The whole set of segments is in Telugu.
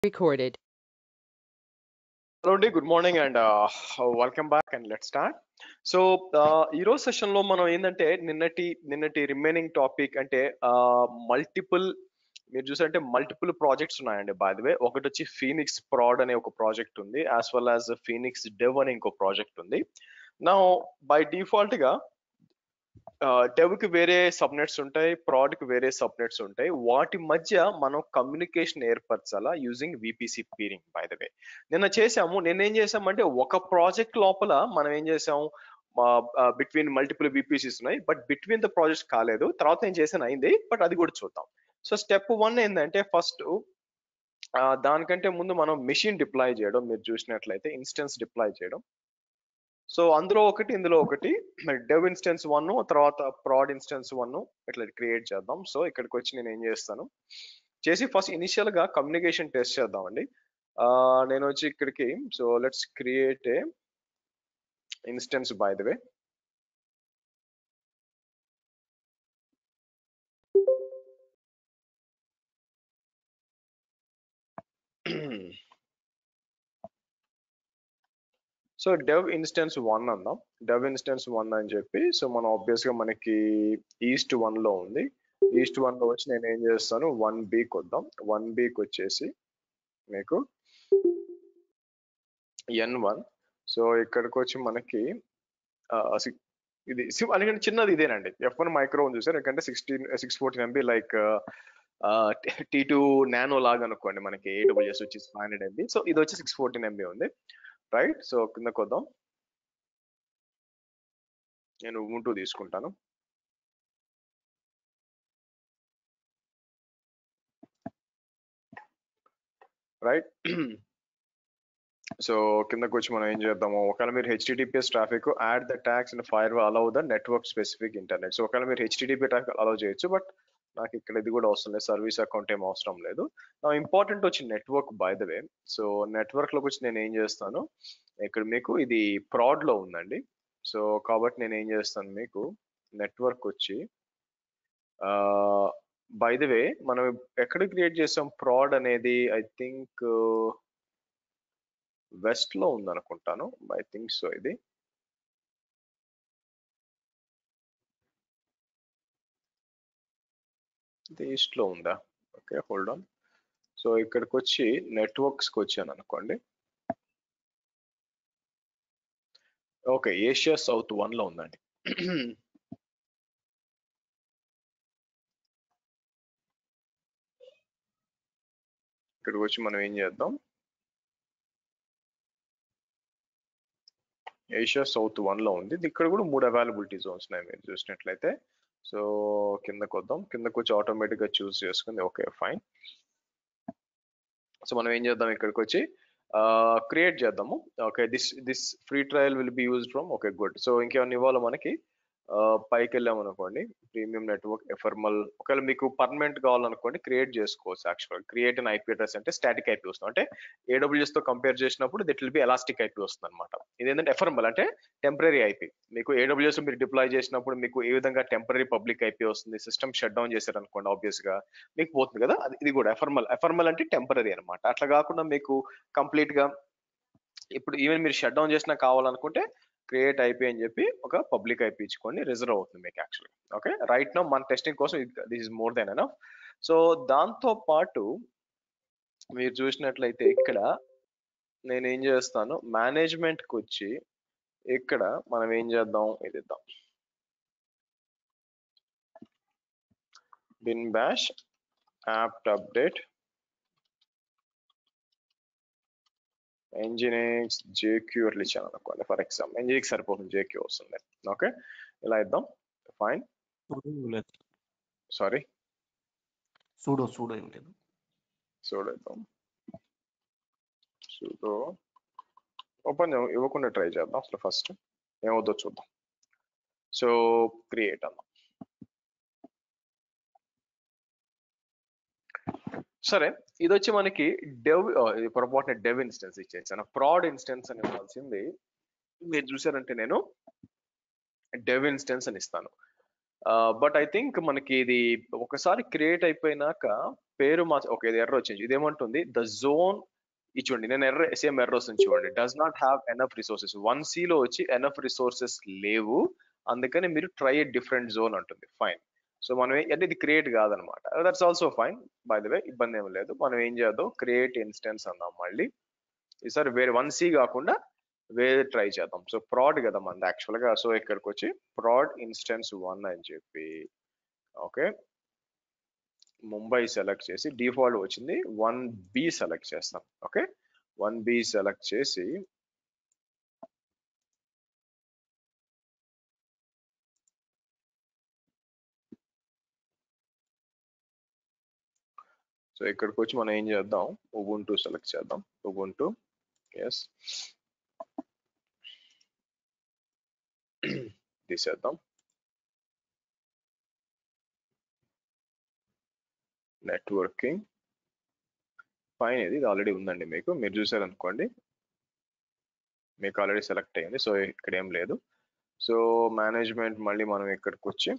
recorded. హలో అండి good morning and welcome back and let start so ఈ రోజు సెషన్ లో మనం ఏంటంటే నిన్నటి నిన్నటి రిమైనింగ్ టాపిక్ అంటే మల్టిపుల్ మీరు చూసారంటే మల్టిపుల్ ప్రాజెక్ట్స్ ఉన్నాయండి బై ద వే ఒకటి వచ్చి ఫీనిక్స్ ప్రాడ్ అనే ఒక ప్రాజెక్ట్ ఉంది as well as Phoenix dev అనే ఇంకో ప్రాజెక్ట్ ఉంది నా బై డిఫాల్ట్ గా డెవ్ కి వేరే సబ్నెట్స్ ఉంటాయి ప్రాడ్ కి వేరే సబ్నెట్స్ ఉంటాయి వాటి మధ్య మనం కమ్యూనికేషన్ ఏర్పరచాలా using VPC peering by the way నిన్న చేసాము నిన్న ఏం చేసామంటే ఒక ప్రాజెక్ట్ లోపల మనం ఏం చేసాము బిట్వీన్ మల్టిపుల్ బీపీసీస్ ఉన్నాయి బట్ బిట్వీన్ ద ప్రాజెక్ట్స్ కాలేదు తర్వాత ఏం చేసాను అయింది బట్ అది కూడా చూద్దాం సో స్టెప్ వన్ ఏంటంటే ఫస్ట్ దానికంటే ముందు మనం మిషన్ డిప్లాయ్ చేయడం మీరు చూసినట్లయితే ఇన్స్టెన్స్ డిప్లాయ్ చేయడం సో అందులో ఒకటి ఇందులో ఒకటి డెవ్ ఇన్స్టెన్స్ వన్ తర్వాత ప్రాడ్ ఇన్స్టెన్స్ వన్ ఇట్లా క్రియేట్ చేద్దాం సో ఇక్కడికి వచ్చి నేను ఏం చేస్తాను చేసి ఫస్ట్ ఇనిషియల్ గా కమ్యూనికేషన్ టెస్ట్ చేద్దామండి నేను వచ్చి ఇక్కడికి so let's create a instance by the way so dev instance one అందాం డెవ్ ఇన్స్టెన్స్ వన్ అని చెప్పి సో మనం ఆబ్వియస్ గా మనకి ఈస్ట్ వన్ లో ఉంది ఈస్ట్ వన్ లో వచ్చి నేను ఏం చేస్తాను వన్ బీక్ వద్దాం వన్ బీక్ వచ్చేసి మీకు ఎన్ వన్ సో ఇక్కడికి వచ్చి మనకి ఇది అందుకంటే చిన్నది ఇదేనండి ఎఫ్ వన్ మైక్రో చూసారు ఎందుకంటే sixteen six fourteen MB like T two nano లాగా అనుకోండి మనకి ఏడబ్ల్యూఎస్ వచ్చి ఫైవ్ హండ్రెడ్ ఎంబీ సో ఇది వచ్చి సిక్స్ ఫోర్టీన్ ఎంబీ ఉంది రైట్ సో కిందకు వద్దాం నేను ఉంటూ తీసుకుంటాను రైట్ సో కిందకు వచ్చి మనం ఏం చేద్దాము ఒకవేళ మీరు HTTPS traffic add the tags and fire allow the network specific internet so ఒకవేళ మీరు హెచ్టిటిపి ట్రాఫిక్ అలౌ చేయొచ్చు బట్ నాకు ఇక్కడ ఇది కూడా అవసరం లేదు సర్వీస్ అకౌంట్ ఏం అవసరం లేదు నా ఇంపార్టెంట్ వచ్చి network by the way so network లోకి వచ్చి నేను ఏం చేస్తాను ఇక్కడ మీకు ఇది ప్రాడ్ లో ఉందండి సో కాబట్టి నేను ఏం చేస్తాను మీకు నెట్వర్క్ వచ్చి బై ద వే మనం ఎక్కడ క్రియేట్ చేసాం ప్రాడ్ అనేది ఐ థింక్ వెస్ట్ లో ఉంది అనుకుంటాను ఐ థింక్ సో ఇది ఇది ఈస్ట్ లో ఉందా ఓకే హోల్డ్ ఆన్ సో ఇక్కడికి వచ్చి నెట్వర్క్స్కి వచ్చాను అనుకోండి ఓకే ఏషియా సౌత్ వన్ లో ఉందండి ఇక్కడికి వచ్చి మనం ఏం చేద్దాం ఏషియా సౌత్ వన్ లో ఉంది ఇక్కడ కూడా మూడు అవైలబిలిటీ జోన్స్ ఉన్నాయి మీరు చూసినట్లయితే సో కిందకు వద్దాం కిందకు వచ్చి ఆటోమేటిక్ గా చూస్ చేసుకుంది ఓకే ఫైన్ సో మనం ఏం చేద్దాం ఇక్కడికి వచ్చి క్రియేట్ చేద్దాము okay this this free trial will be use from okay good so ఇంకేమైనా ఇవ్వాలి మనకి పైకి వెళ్ళామనుకోండి ప్రీమియం నెట్వర్క్ ఎఫర్మల్ ఒకవేళ మీకు పర్మనెంట్ కావాలనుకోండి క్రియేట్ చేసుకోవచ్చు actual create and IP address అంటే స్టాటిక్ ఐపీ వస్తుంది అంటే ఏడబ్ల్యూఎస్ తో కంపేర్ చేసినప్పుడు that will be elastic IP వస్తుంది అనమాట ఇదేంటంటే ఎఫర్మల్ అంటే టెంపరీ ఐపీ మీకు ఏడబ్ల్యూఎస్ మీరు డిప్లాయ్ చేసినప్పుడు మీకు ఏ విధంగా టెంపరీ పబ్లిక్ ఐపీ వస్తుంది సిస్టమ్ షట్ డౌన్ చేశారు అనుకోండి ఆబ్వియస్ గా మీకు పోతుంది కదా ఇది కూడా ఎఫర్మల్ ఎఫర్మల్ అంటే టెంపరీ అనమాట అట్లా కాకుండా మీకు కంప్లీట్ గా ఇప్పుడు ఈవెన్ మీరు షట్ డౌన్ చేసినా కావాలనుకుంటే క్రియేట్ ఐపీ అని చెప్పి ఒక పబ్లిక్ ఐపీ ఇచ్చుకోండి రిజర్వ్ అవుతుంది మీకు యాక్చువల్గా ఓకే రైట్ నో మన టెస్టింగ్ కోసం this is more than enough so దాంతో పాటు మీరు చూసినట్లయితే ఇక్కడ నేను ఏం చేస్తాను మేనేజ్మెంట్కి వచ్చి ఇక్కడ మనం ఏం చేద్దాం ఇది ఇద్దాం bin bash apt update nginx jq అట్లా ఇచ్చాను అనుకోండి ఫర్ ఎగ్జాంపుల్ ఎంజినిక్స్ సరిపోతుంది జేక్యూ వస్తుంది ఓకే ఇలా ఇద్దాం ఫైన్ సారీ సూడో సూడో ఏం లేదు సూడో ఇద్దాం సూడో ఓపెన్ ఇవ్వకుండా ట్రై చేద్దాం అసలు ఫస్ట్ ఏమవుతుందో చూద్దాం సో క్రియేట్ అన్నాం సరే ఇది వచ్చి మనకి డెవ్ పొరపాటున డెవ్ ఇన్స్టెన్స్ ఇచ్చేసాను ప్రాడ్ ఇన్స్టెన్స్ అని ఇవ్వాల్సింది మీరు చూసారంటే నేను డెవ్ ఇన్స్టెన్స్ అని ఇస్తాను బట్ ఐ థింక్ మనకి ఇది ఒకసారి క్రియేట్ అయిపోయినాక పేరు మా ఓకే ఇది ఎర్ర వచ్చింది ఇదేమంటుంది ద జోన్ ఇది చూడండి నేను ఎర్ర సేమ్ ఎర్ర వస్తుంది చూడండి does not have enough resources one లో వచ్చి ఎనఫ్ రిసోర్సెస్ లేవు అందుకని మీరు ట్రై డిఫరెంట్ జోన్ అంటుంది ఫైన్ సో మనం ఏ- అంటే ఇది క్రియేట్ కాదనమాట that's also fine by the way ఇబ్బంది ఏం లేదు మనం ఏం చేద్దాం క్రియేట్ ఇన్స్టెన్స్ అన్నాం మళ్ళీ ఈసారి వేరే వన్ సి కాకుండా వేరే ట్రై చేద్దాం సో ప్రాడ్ కదా మనది యాక్చువల్ గా సో ఇక్కడికి వచ్చి ప్రాడ్ ఇన్స్టెన్స్ వన్ అని చెప్పి ఓకే ముంబై సెలెక్ట్ చేసి డిఫాల్ట్ వచ్చింది వన్ బి సెలెక్ట్ చేస్తాం ఓకే వన్ బి సెలెక్ట్ చేసి సో ఇక్కడికి వచ్చి మనం ఏం చేద్దాం ఉబుంటూ సెలెక్ట్ చేద్దాం ఉబుంటూ ఎస్ తీసేద్దాం నెట్వర్కింగ్ పైన ఇది ఆల్రెడీ ఉందండి మీకు మీరు చూసారు అనుకోండి మీకు ఆల్రెడీ సెలెక్ట్ అయ్యింది సో ఇక్కడ ఏం లేదు సో మేనేజ్మెంట్ మళ్ళీ మనం ఇక్కడికి వచ్చి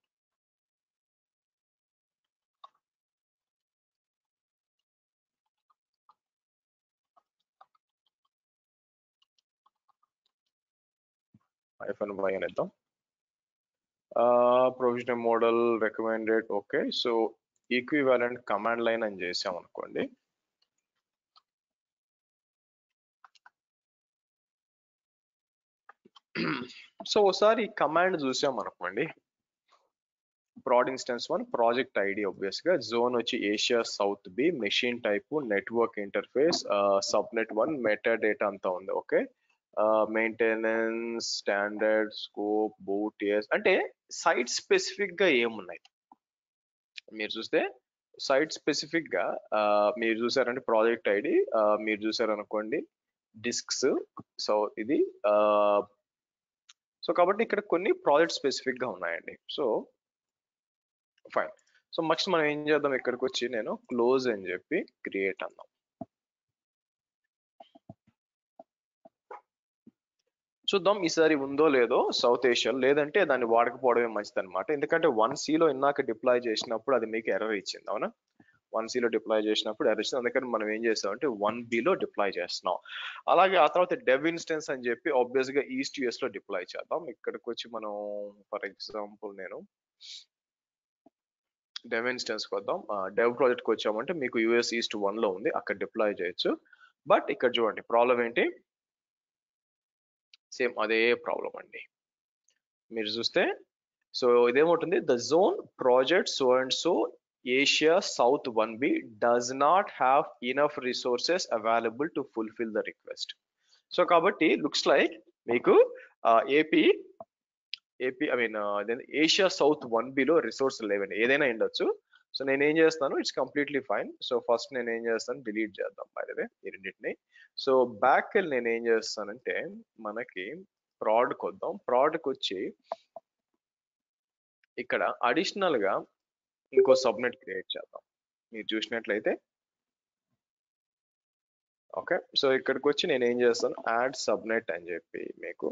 ఐఫోన్ వై అని ఇద్దాం provisional model recommended okay so equivalent command line అని చేసాం అనుకోండి సో ఒకసారి కమాండ్ చూసాం అనుకోండి prod instance one project ID obvious గా జోన్ వచ్చి Asia south B machine type network interface subnet one metadata అంతా ఉంది okay maintenance standard scope boot years అంటే సైట్ స్పెసిఫిక్ గా ఏమున్నాయి మీరు చూస్తే సైట్ స్పెసిఫిక్ గా ఆ, మీరు చూసారంటే ప్రాజెక్ట్ ఐడి మీరు చూసారనుకోండి డిస్క్స్ సో ఇది సో కాబట్టి ఇక్కడ కొన్ని ప్రాజెక్ట్ స్పెసిఫిక్ గా ఉన్నాయండి సో ఫైన్ సో నెక్స్ట్ మనం ఏం చేద్దాం ఇక్కడికి వచ్చి నేను క్లోజ్ అని చెప్పి క్రియేట్ అన్నాం చూద్దాం ఈసారి ఉందో లేదో సౌత్ ఏషియాలో లేదంటే దాన్ని వాడకపోవడమే మంచిది అనమాట ఎందుకంటే వన్ లో ఇందాక డిప్లాయ్ చేసినప్పుడు అది మీకు ఎర్రర్ ఇచ్చింది అవునా వన్ లో డిప్లాయ్ చేసినప్పుడు ఎర్రర్ ఇచ్చింది అందుకని మనం ఏం చేస్తామంటే వన్ లో డిప్లాయ్ చేస్తున్నాం అలాగే ఆ తర్వాత డెవ్ ఇన్స్టెన్స్ అని చెప్పి ఆబ్వియస్ గా ఈస్ట్ యుఎస్ లో డిప్లాయ్ చేద్దాం ఇక్కడికి వచ్చి మనం ఫర్ ఎగ్జాంపుల్ నేను డెవ్ ఇన్స్టెన్స్ వద్దాం డెవ్ ప్రాజెక్ట్ కి వచ్చామంటే మీకు యుఎస్ ఈస్ట్ వన్ లో ఉంది అక్కడ డిప్లాయ్ చేయొచ్చు బట్ ఇక్కడ చూడండి ప్రాబ్లం ఏంటి సేమ్ అదే ప్రాబ్లం అండి మీరు చూస్తే సో ఇదేమవుతుంది the zone project so and so Asia south one B does not have enough resources available to fulfil the request so కాబట్టి లుక్స్ లైక్ మీకు AP AP I mean Asia south one బిలో రిసోర్స్ లేవండి ఏదైనా ఉండొచ్చు సో నేను ఏం చేస్తాను it's completely fine so first నేను ఏం చేస్తాను డిలీట్ చేద్దాం బై ద వే ఈ రెండింటిని సో బ్యాక్ వెళ్ళి నేను ఏం చేస్తానంటే మనకి ప్రాడ్కి వద్దాం ప్రాడ్కి వచ్చి ఇక్కడ అడిషనల్ గా ఇంకో సబ్నెట్ క్రియేట్ చేద్దాం మీరు చూసినట్లయితే ఓకే సో ఇక్కడికి వచ్చి నేను ఏం చేస్తాను యాడ్ సబ్నెట్ అని చెప్పి మీకు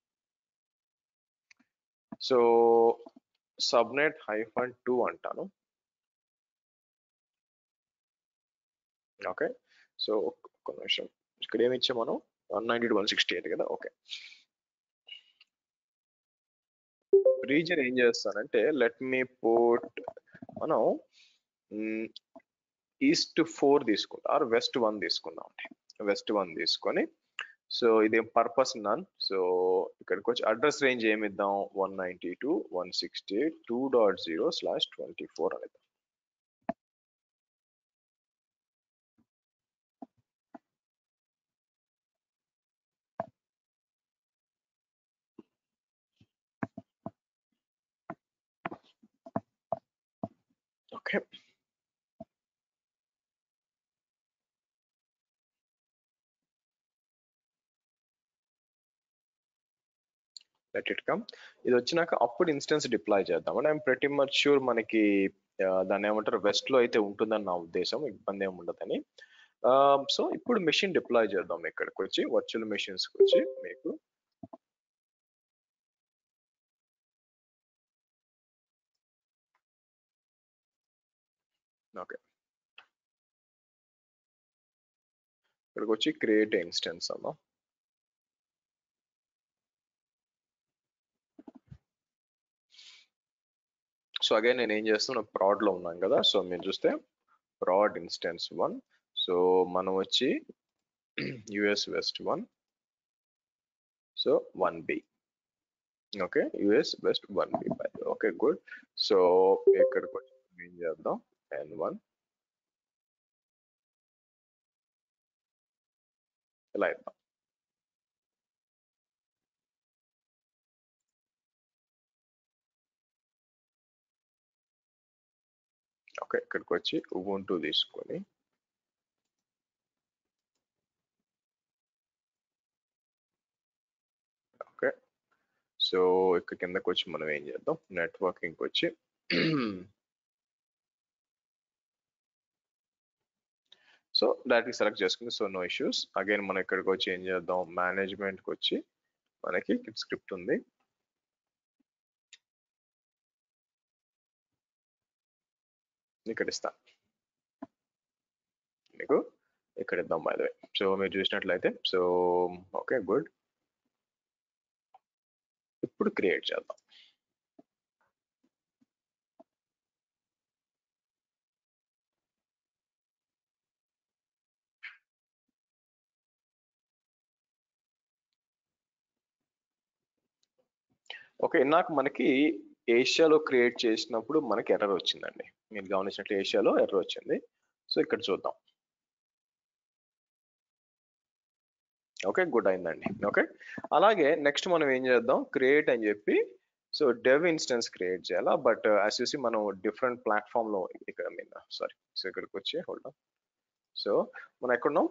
సో సబ్నెట్ హైఫన్ టూ అంటాను ఓకే సో ఒక్క నిమిషం ఇక్కడ ఏమి ఇచ్చాం మనం one ninety one sixty eight కదా ఓకే రీజన్ ఏం చేస్తానంటే లెట్ మీ పోట్ మనం ఈస్ట్ ఫోర్ తీసుకుంటాం ఆర్ వెస్ట్ వన్ తీసుకుందాం అండి వెస్ట్ వన్ తీసుకొని సో ఇది పర్పస్ నన్ సో ఇక్కడికి వచ్చి అడ్రస్ రేంజ్ ఏమి ఇద్దాం one ninety two one sixty eight two dot zero slash twenty four అని ఇద్దాం ఓకే లెట్ ఇట్ కమ్ ఇది వచ్చినాక అప్పుడు ఇన్స్టెన్స్ డిప్లాయ్ చేద్దాం and I'm pretty much sure మనకి ఆ, దాన్ని ఏమంటారు వెస్ట్ లో అయితే ఉంటుందని నా ఉద్దేశం ఇబ్బంది ఏమి ఉండదని సో ఇప్పుడు మెషిన్ డిప్లాయ్ చేద్దాం ఇక్కడికి వచ్చి వర్చువల్ మెషిన్స్ వచ్చి మీకు ఓకే ఇక్కడికి వచ్చి క్రియేట్ ఇన్స్టెన్స్ అమ్మా సో అగైన్ నేను ఏం చేస్తున్నా ప్రాడ్ లో ఉన్నాను కదా సో మీరు చూస్తే ప్రాడ్ ఇన్స్టెన్స్ వన్ సో మనం వచ్చి US west one so one B okay US west one B by okay good so ఇక్కడికి వచ్చి ఏం చేద్దాం ఎన్ వన్ ఇలా ఇద్దాం ఓకే ఇక్కడికి వచ్చి ఉబుంటూ తీసుకొని ఓకే సో ఇక్కడ కిందకి వచ్చి మనం ఏం చేద్దాం నెట్వర్కింగ్ వచ్చి సో డైరెక్ట్గా సెలెక్ట్ చేసుకుంది సో నో ఇష్యూస్ అగైన్ మనం ఇక్కడికి వచ్చి ఏం చేద్దాం మేనేజ్మెంట్కి వచ్చి మనకి స్క్రిప్ట్ ఉంది ఇక్కడ ఇస్తా మీకు ఇక్కడ ఇద్దాం బై వే సో మీరు చూసినట్లయితే సో ఓకే గుడ్ ఇప్పుడు క్రియేట్ చేద్దాం ఓకే ఇందాక మనకి ఏషియాలో క్రియేట్ చేసినప్పుడు మనకి ఎర్రర్ వచ్చిందండి మీరు గమనించినట్లు ఏషియాలో ఎర్రర్ వచ్చింది సో ఇక్కడ చూద్దాం ఓకే గుడ్ అయిందండి ఓకే అలాగే నెక్స్ట్ మనం ఏం చేద్దాం క్రియేట్ అని చెప్పి సో డెవ్ ఇన్స్టెన్స్ క్రియేట్ చేయాలా బట్ యాజ్ చూసి మనం డిఫరెంట్ ప్లాట్ఫామ్ లో ఇక్కడ మీద సారీ సో ఇక్కడికి వచ్చి హోల్డ్ సో మనం ఎక్కడున్నాం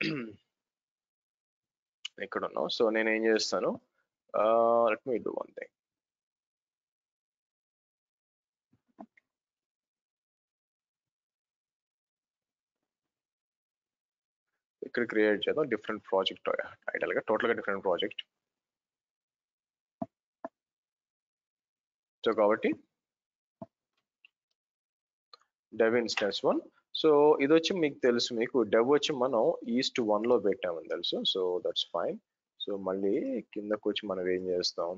ఇక్కడ ఉన్నాం సో నేను ఏం చేస్తాను let me do one thing ఇక్కడ క్రియేట్ చేద్దాం డిఫరెంట్ ప్రాజెక్ట్ టైటిల్ గా టోటల్ గా డిఫరెంట్ ప్రాజెక్ట్ సో కాబట్టి డెవ్ ఇన్స్టెన్స్ వన్ సో ఇది వచ్చి మీకు తెలుసు మీకు డెవ్ వచ్చి మనం ఈస్ట్ వన్ లో పెట్టామని తెలుసు సో దట్స్ ఫైన్ సో మళ్ళీ కిందకు వచ్చి మనం ఏం చేస్తాం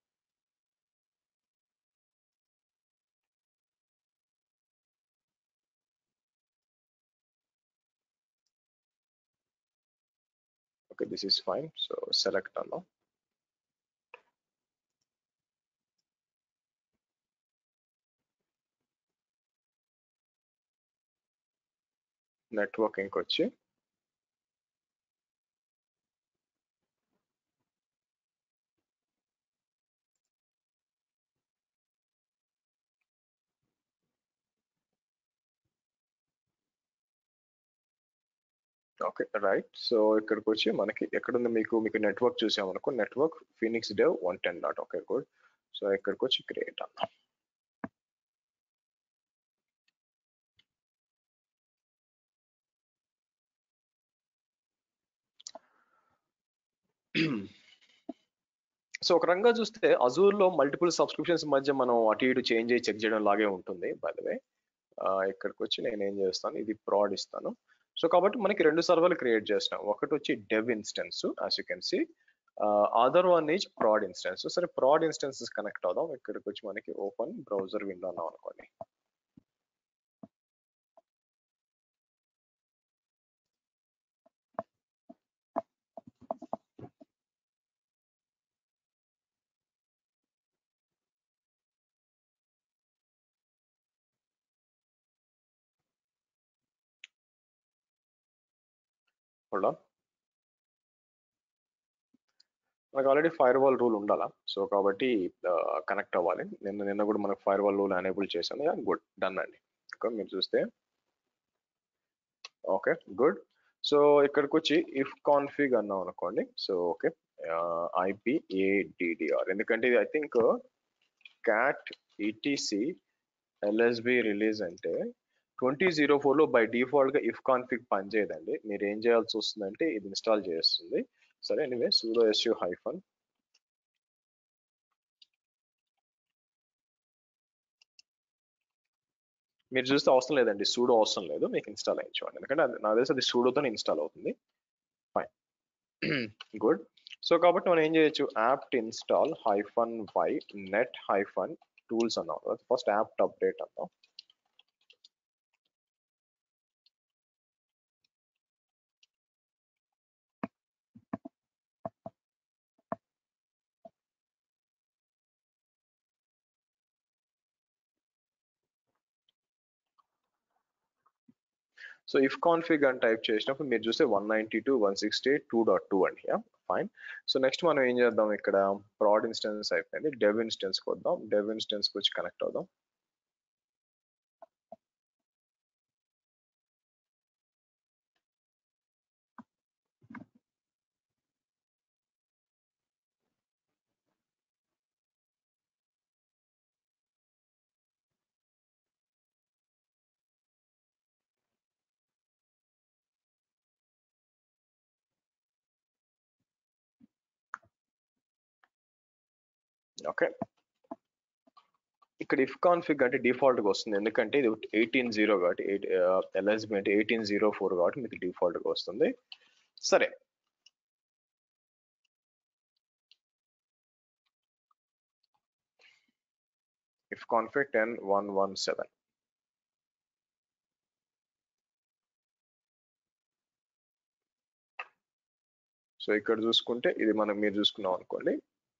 okay this is fine so select అన్నాం నెట్వర్కింగ్ వచ్చి ఓకే రైట్ సో ఇక్కడికి వచ్చి మనకి ఎక్కడుంది మీకు మీకు నెట్వర్క్ చూసామనుకో network Phoenix dev one ten dot okay good so ఇక్కడికి వచ్చి క్రియేట్ అన్నాం సో ఒక రంగా చూస్తే అజూర్ లో మల్టిపుల్ సబ్స్క్రిప్షన్స్ మధ్య మనం అటు ఇటు చేంజ్ అయ్యి చెక్ చేయడం లాగే ఉంటుంది బై ద వే ఇక్కడికి వచ్చి నేను ఏం చేస్తాను ఇది ప్రాడ్ ఇస్తాను సో కాబట్టి మనకి రెండు సర్వర్లు క్రియేట్ చేసినాం ఒకటి వచ్చి dev instance as you can see other one is prod instance సరే ప్రాడ్ ఇన్స్టెన్సెస్ కనెక్ట్ అవుదాం ఇక్కడికి వచ్చి మనకి ఓపెన్ బ్రౌజర్ విండో అన్నాం అనుకోండి హోల్డ్ ఆన్ మనకు ఆల్రెడీ ఫైర్ వాల్ రూల్ ఉండాలా సో కాబట్టి కనెక్ట్ అవ్వాలి నిన్న నిన్న కూడా మనకు ఫైర్ వాల్ రూల్ ఎనేబుల్ చేశాను గుడ్ డన్ అండి ఓకే మీరు చూస్తే ఓకే గుడ్ సో ఇక్కడికి వచ్చి ఇఫ్ కాన్ఫిగ్ అన్నాం అనుకోండి సో ఓకే ఐపిఏడిడిఆర్ ఎందుకంటే ఇది I think cat ETC LSB release అంటే ట్వంటీ జీరో ఫోర్లో బై డిఫాల్ట్గా ఇఫ్ కాన్ఫిగ్ పనిచేయదండి మీరు ఏం చేయాల్సి వస్తుందంటే ఇది ఇన్స్టాల్ చేస్తుంది సరే ఎనివే సూడో ఎస్యూ హైఫన్ మీరు చూస్తే అవసరం లేదండి సూడో అవసరం లేదు మీకు ఇన్స్టాల్ అయ్యించండి ఎందుకంటే అది నాకు తెలిసి అది సూడోతో ఇన్స్టాల్ అవుతుంది ఫైన్ గుడ్ సో కాబట్టి మనం ఏం చేయొచ్చు apt install hyphen Y net hyphen tools అన్నాం ఫస్ట్ యాప్ట్ అప్డేట్ అన్నాం సో ఇఫ్ కాన్ఫిగ్ అని టైప్ చేసినప్పుడు మీరు చూస్తే one ninety two one sixty two dot two అండి ఫైన్ సో నెక్స్ట్ మనం ఏం చేద్దాం ఇక్కడ ప్రాడ్ ఇన్స్టెన్స్ అయిపోయింది డెవ్ ఇన్స్టెన్స్కి వద్దాం డెవ్ ఇన్స్టెన్స్కి వచ్చి కనెక్ట్ అవుదాం ఓకే ఇక్కడ ఇఫ్ కాన్ఫిగ్ అంటే డిఫాల్ట్ గా వస్తుంది ఎందుకంటే ఇది ఎయిటీన్ జీరో కాబట్టి ఎల్ఎస్బి అంటే ఎయిటీన్ జీరో ఫోర్ కాబట్టి మీకు డిఫాల్ట్ గా వస్తుంది సరే ifconfig ten one one seven so ఇక్కడ చూసుకుంటే ఇది మనం మీరు చూసుకున్నాం అనుకోండి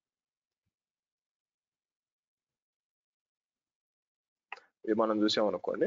ఇది మనం చూసాం అనుకోండి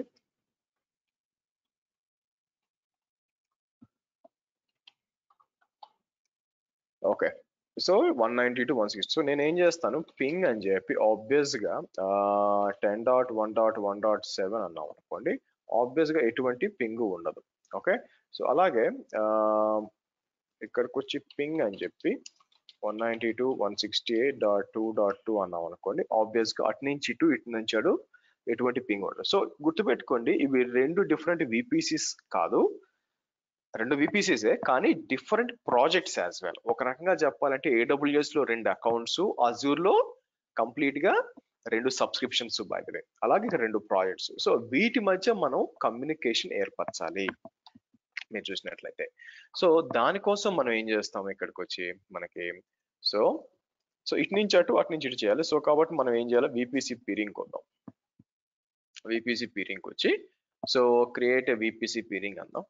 okay so one ninety two one sixty so నేను ఏం చేస్తాను పింగ్ అని చెప్పి ఆబ్వియస్ గా ten dot one dot one dot seven అన్నాం అనుకోండి ఆబ్వియస్ గా ఎటువంటి పింగ్ ఉండదు ఓకే సో అలాగే ఇక్కడికి వచ్చి పింగ్ అని చెప్పి one ninety two one sixty eight dot two dot two అన్నాం అనుకోండి ఆబ్వియస్ గా అటు నుంచి ఇటు ఇటు నుంచి అటు ఎటువంటి పింగ్ ఉండదు సో గుర్తుపెట్టుకోండి ఇవి రెండు డిఫరెంట్ విపిసిస్ కాదు రెండు విపిసిసే కానీ డిఫరెంట్ ప్రాజెక్ట్స్ యాజ్ వెల్ ఒక రకంగా చెప్పాలంటే ఏడబ్ల్యూఎస్ లో రెండు అకౌంట్స్ అజూర్ లో కంప్లీట్ గా రెండు సబ్స్క్రిప్షన్స్ బై ద వే అలాగే ఇక్కడ రెండు ప్రాజెక్ట్స్ సో వీటి మధ్య మనం కమ్యూనికేషన్ ఏర్పరచాలి మీరు చూసినట్లయితే సో దానికోసం మనం ఏం చేస్తాం ఇక్కడికి వచ్చి మనకి సో సో ఇటు నుంచి అటు అటు నుంచి ఇటు చేయాలి సో కాబట్టి మనం ఏం చేయాలి విపిసి పీరింగ్ కొద్దాం విపిసి పీరింగ్ వచ్చి సో క్రియేట్ విపిసి పీరింగ్ అందాం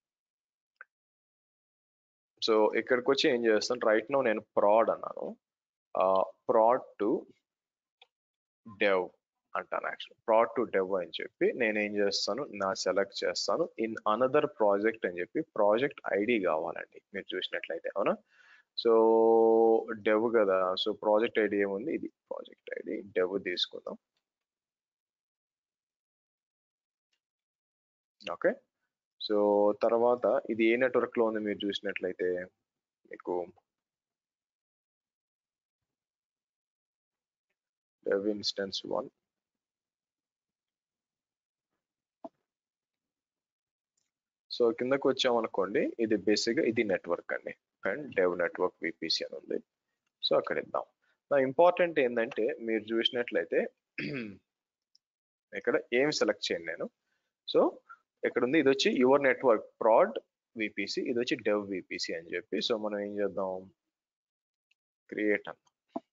సో ఇక్కడికి వచ్చి ఏం చేస్తాను రైట్ నో నేను ప్రాడ్ అన్నాను ప్రాడ్ టు డెవ్ అంటాను యాక్చువల్ ప్రాడ్ టు డెవ్ అని చెప్పి నేను ఏం చేస్తాను నా సెలెక్ట్ చేస్తాను ఇన్ అనదర్ ప్రాజెక్ట్ అని చెప్పి ప్రాజెక్ట్ ఐడి కావాలండి మీరు చూసినట్లయితే అవునా సో డెవ్ కదా సో ప్రాజెక్ట్ ఐడి ఏముంది ఇది ప్రాజెక్ట్ ఐడి డెవ్ తీసుకుందాం ఓకే సో తర్వాత ఇది ఏ నెట్వర్క్ లో ఉంది మీరు చూసినట్లయితే మీకు డెవ్ ఇన్స్టెన్స్ వన్ సో కిందకు వచ్చామనుకోండి ఇది బేసిక్గా ఇది నెట్వర్క్ అండి అండ్ డెవ్ నెట్వర్క్ విపిసి అని ఉంది సో అక్కడ ఇద్దాం నా ఇంపార్టెంట్ ఏంటంటే మీరు చూసినట్లయితే ఇక్కడ ఏం సెలెక్ట్ చేయండి నేను సో ఇక్కడ ఉంది ఇది వచ్చి యువర్ నెట్వర్క్ ప్రాడ్ విపిసి ఇది వచ్చి డెవ్ విపిసి అని చెప్పి సో మనం ఏం చేద్దాం క్రియేట్ అన్న